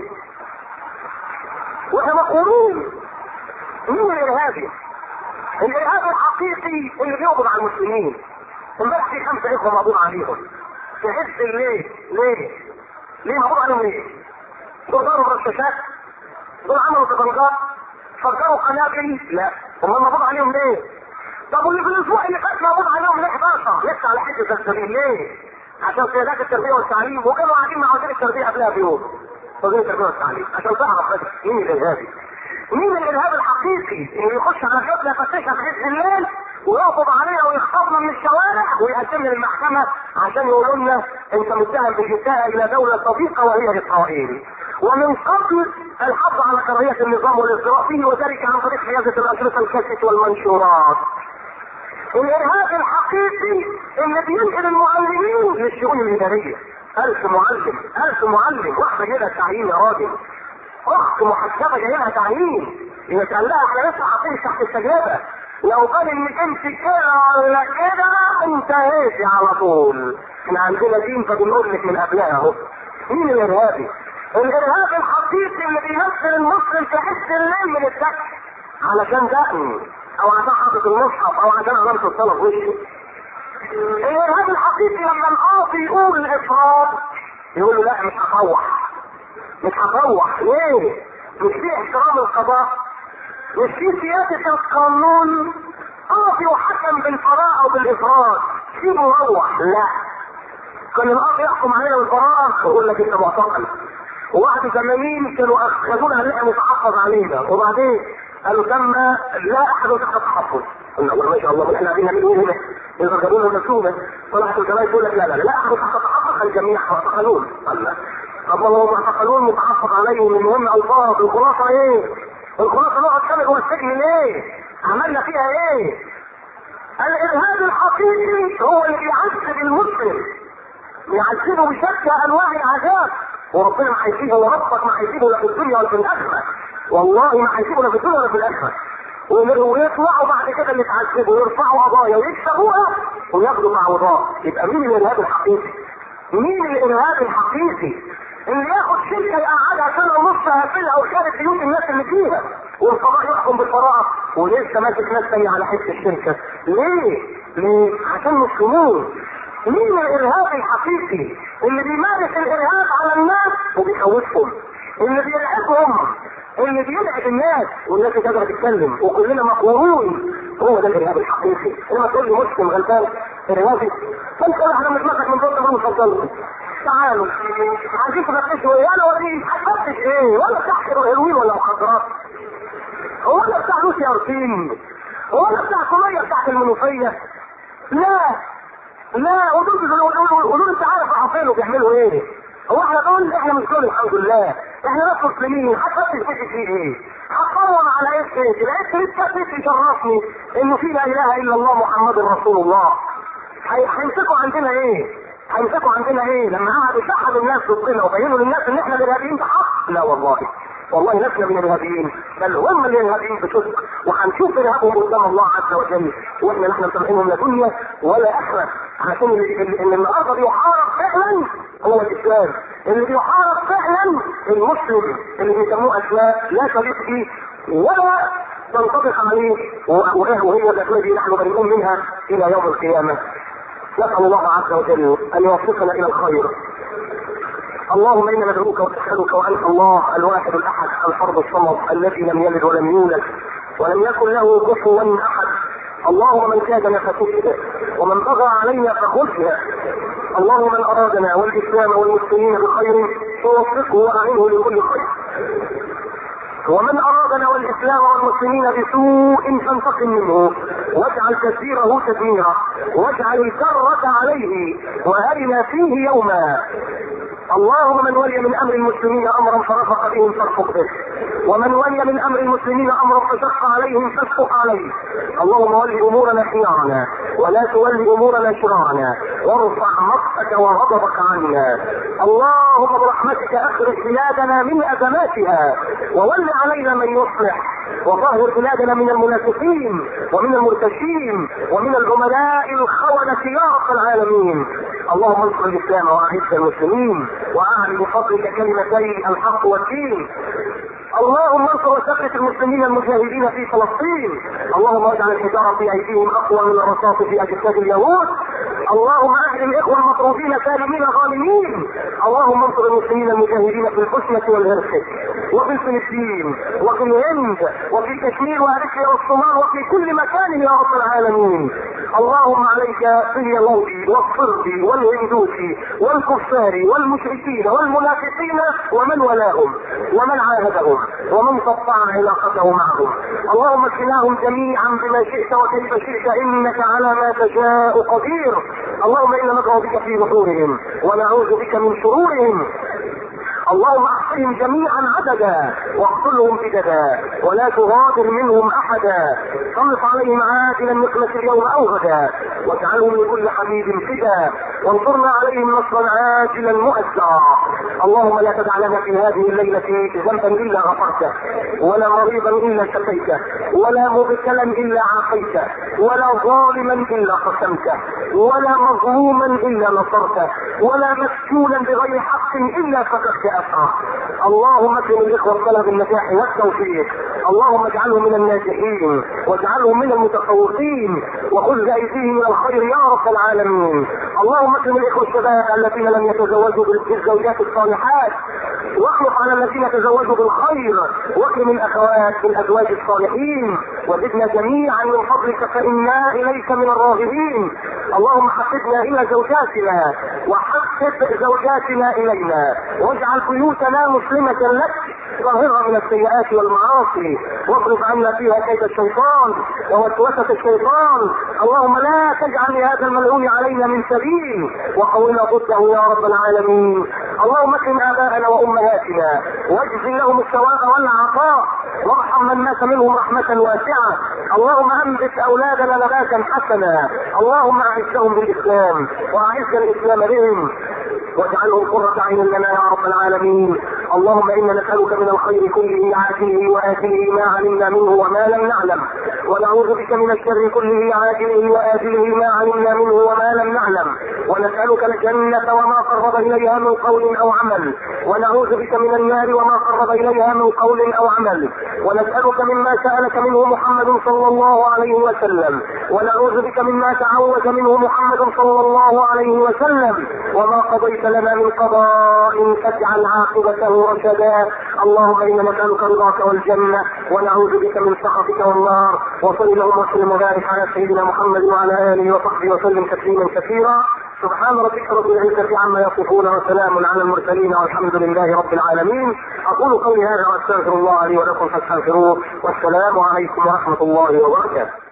واحنا مقهورين مين الارهابي الارهاب الحقيقي اللي بيقبض على المسلمين امبارح في خمسه اخوه مقبوض عليهم تحس ليه ليه ليه مقبوض عليهم ليه دول ضربوا رشاشات دول عملوا تفنجات فجروا قنابل لا هم مقبوض عليهم ليه طب واللي في الاسبوع اللي فات مقبوض عليهم ليه 11 لسه على حته السبيل ليه عشان سيادات التربيه والتعليم وكانوا قاعدين مع وزير التربيه قبلها بيوم وزير التربيه والتعليم عشان تعرف بس مين الارهابي مين الارهاب الحقيقي اللي يخش على الحفله يفتشها في عز الليل ويقبض علينا ويخطبنا من الشوارع ويقدمنا للمحكمه عشان يقولوا لنا انت متهم بالاساءه الى دوله صديقه وهي اسرائيل ومن قبل الحظ على كراهيه النظام والازدراء فيه وذلك عن طريق حيازه الاشرطه الكاسيت والمنشورات الارهاب الحقيقي اللي بينقل المعلمين للشؤون الاداريه ألف معلم ألف معلم واحدة جاية تعيين يا راجل أخت محجبة جاية تعيين يتقال لها احنا لسه حاطين تحت السجادة لو قال انك انت كده ولا كده انتهيتي على طول احنا عندنا دين فبنقول لك من قبلها اهو مين الارهابي؟ الارهاب الحقيقي اللي بيمثل المسلم في حس الليل من السكت علشان دقن او عشان حاطط المصحف او عشان علامة الصلاة في وشه الارهاب الحقيقي لما القاضي يقول الافراد يقول له لا مش هطوح مش هطوح ليه؟ مش في احترام القضاء مش في سياسة القانون قاضي وحكم بالفراء او بالافراد في مروح لا كان القاضي يحكم علينا بالفراء يقول لك انت معتقل وبعد 80 كانوا اخذونا ان احنا نتحفظ علينا وبعدين قالوا تم لا احد تحت التحفظ قلنا والله ما شاء الله احنا قاعدين نعمل ايه هنا؟ اذا جابوا لنا مسؤوله طلعت الجماعه تقول لك لا لا لا احد تحت التحفظ الجميع معتقلون قال لا طب ما هو معتقلون متحفظ عليهم المهم الفاظ الخلاصه ايه؟ الخلاصه نقعد سنه جوه السجن ليه؟ عملنا فيها ايه؟ الارهاب الحقيقي هو اللي بيعذب المسلم بيعذبه بشتى انواع العذاب وربنا ما هيسيبه وربك ما هيسيبه لا في الدنيا ولا في الاخره والله ما هيسيبه لا في الدنيا ولا في الاخره ويطلعوا بعد كده اللي اتعذبوا ويرفعوا قضايا ويكسبوها وياخدوا تعويضات يبقى مين الارهاب الحقيقي؟ مين الارهاب الحقيقي؟ اللي ياخد شركه يقعدها سنه ونص هيقفلها وخارج بيوت الناس اللي فيها والقضاء يحكم بالبراءه ولسه ماسك ناس تانية على حته الشركه ليه؟ ليه؟ عشان مسلمون مين الارهاب الحقيقي اللي بيمارس الارهاب على الناس وبيخوفهم اللي بيرعبهم اللي بيلعب الناس والناس مش قادره تتكلم وكلنا مقهورون هو ده الارهاب الحقيقي لما تقول لي مسلم غلبان ارهابي فانت احنا متمسك من ضد الروم فضلوا تعالوا عايزين تفتشوا ايه انا وريك هتفتش ايه ولا بتاع هيروين ولا مخدرات هو انا بتاع روسيا يارسين هو انا بتاع كليه بتاعت المنوفيه لا لا ودول ودول انت عارف راحوا بيعملوا ايه هو احنا دول احنا مش دول الحمد لله احنا ناس مسلمين هتفتش فيك في ايه هتدور على ايه ايه لقيت لسه فيك يشرفني انه في لا اله الا الله محمد رسول الله هيمسكوا عندنا ايه هيمسكوا عندنا ايه لما قعدوا شحنوا الناس ضدنا وبينوا للناس ان احنا الارهابيين بحق لا والله والله لسنا من الارهابيين بل هم الارهابيين بصدق وهنشوف ارهابهم قدام الله عز وجل واحنا نحن مسامحينهم لا دنيا ولا اخره عشان اللي النهارده بيحارب فعلا هو الاسلام اللي بيحارب فعلا المسلم اللي بيسموه اسماء لا تليق فيه ولا تنطبق عليه وهي الاسماء دي نحن بريئون منها الى يوم القيامه نسال الله عز وجل ان يوفقنا الى الخير اللهم انا ندعوك ونسالك وانت الله الواحد الاحد الفرد الصمد الذي لم يلد ولم يولد ولم يكن له كفوا احد اللهم من كادنا فكفه ومن بغى علينا فخذنا اللهم من ارادنا والاسلام والمسلمين بخير فوفقه واعنه لكل خير ومن ارادنا والاسلام والمسلمين بسوء فانتقم منه واجعل تدبيره تدميرا واجعل الكرة عليه وارنا فيه يوما اللهم من ولي من امر المسلمين امرا فرفق بهم فارفق به ومن ولي من امر المسلمين امرا فشق عليهم فاشفق عليه اللهم ول امورنا خيارنا ولا تولي امورنا شرارنا وارفع مقتك وغضبك عنا اللهم برحمتك اخرج بلادنا من ازماتها وول علينا من يصلح وطهر بلادنا من المنافقين ومن المرتشين ومن العملاء الخونة يا رب العالمين اللهم انصر الاسلام واعز المسلمين واعلي بفضلك كلمتي الحق والدين اللهم انصر وثبت المسلمين المجاهدين في فلسطين اللهم اجعل الحجاره في ايديهم اقوى من الرصاص في اجساد اليهود اللهم اهل الاخوه المطرودين سالمين غانمين اللهم انصر المسلمين المجاهدين في البوسنه والهرسك وفي فلسطين وفي الهند وفي كشمير واريتريا والصومال وفي كل مكان يا رب العالمين اللهم عليك باليهود والصرب والهندوس والكفار والمشركين والمنافقين ومن ولاهم ومن عاهدهم ومن قطع علاقته معهم اللهم اكفناهم جميعا بما شئت وكيف شئت انك على ما تشاء قدير اللهم انا ندعو بك في نحورهم ونعوذ بك من شرورهم اللهم احصهم جميعا عددا واقتلهم بددا ولا تغادر منهم احدا صرف عليهم عاجلا نقمة اليوم او غدا واجعلهم لكل حبيب فدا وانصرنا عليهم نصرا عاجلا مؤثرا اللهم لا تدع لنا في هذه الليلة ذنبا الا غفرته ولا مريضا الا شفيته ولا مبتلا الا عافيته ولا ظالما الا قسمته ولا مظلوما الا نصرته ولا مسجونا بغير حق الا فككت اسرى اللهم اكرم الاخوه الطلب النجاح والتوفيق اللهم اجعلهم من الناجحين واجعلهم من المتفوقين وخذ بايديهم الى الخير يا رب العالمين اللهم اللهم اكرم الاخوه الشباب الذين لم يتزوجوا بالزوجات الصالحات واخلق على الذين تزوجوا بالخير واكرم الاخوات بالازواج الصالحين وزدنا جميعا من فضلك فانا اليك من الراغبين اللهم حببنا الى زوجاتنا وحبب زوجاتنا الينا واجعل بيوتنا مسلمه لك طاهرة من السيئات والمعاصي واصرف عنا فيها كيد الشيطان ووسوسة الشيطان اللهم لا تجعل لهذا الملعون علينا من سبيل وقونا ضده يا رب العالمين اللهم اكرم اباءنا وامهاتنا واجزل لهم الثواب والعطاء وارحم من مات منهم رحمة واسعة اللهم انبت اولادنا نباتا حسنا اللهم اعزهم بالاسلام واعز الاسلام بهم واجعلهم قرة عين لنا يا رب العالمين اللهم انا نسألك من الخير كله عاجله وآجله ما علمنا منه وما لم نعلم ونعوذ بك من الشر كله عاجله وآجله ما علمنا منه وما لم نعلم ونسألك الجنة وما قرب إليها من قول أو عمل ونعوذ بك من النار وما قرب إليها من قول أو عمل ونسألك مما سألك منه محمد صلى الله عليه وسلم ونعوذ بك مما تعوذ منه محمد صلى الله عليه وسلم وما قضيت لنا من قضاء فاجعل عاقبته رشدا اللهم انا نسالك رضاك والجنه ونعوذ بك من سخطك والنار وصل اللهم وسلم وبارك على سيدنا محمد وعلى اله وصحبه وسلم تسليما كثيرا سبحان ربك رب العزة عما يصفون وسلام على المرسلين والحمد لله رب العالمين أقول قولي هذا وأستغفر الله لي ولكم فاستغفروه والسلام عليكم ورحمة الله وبركاته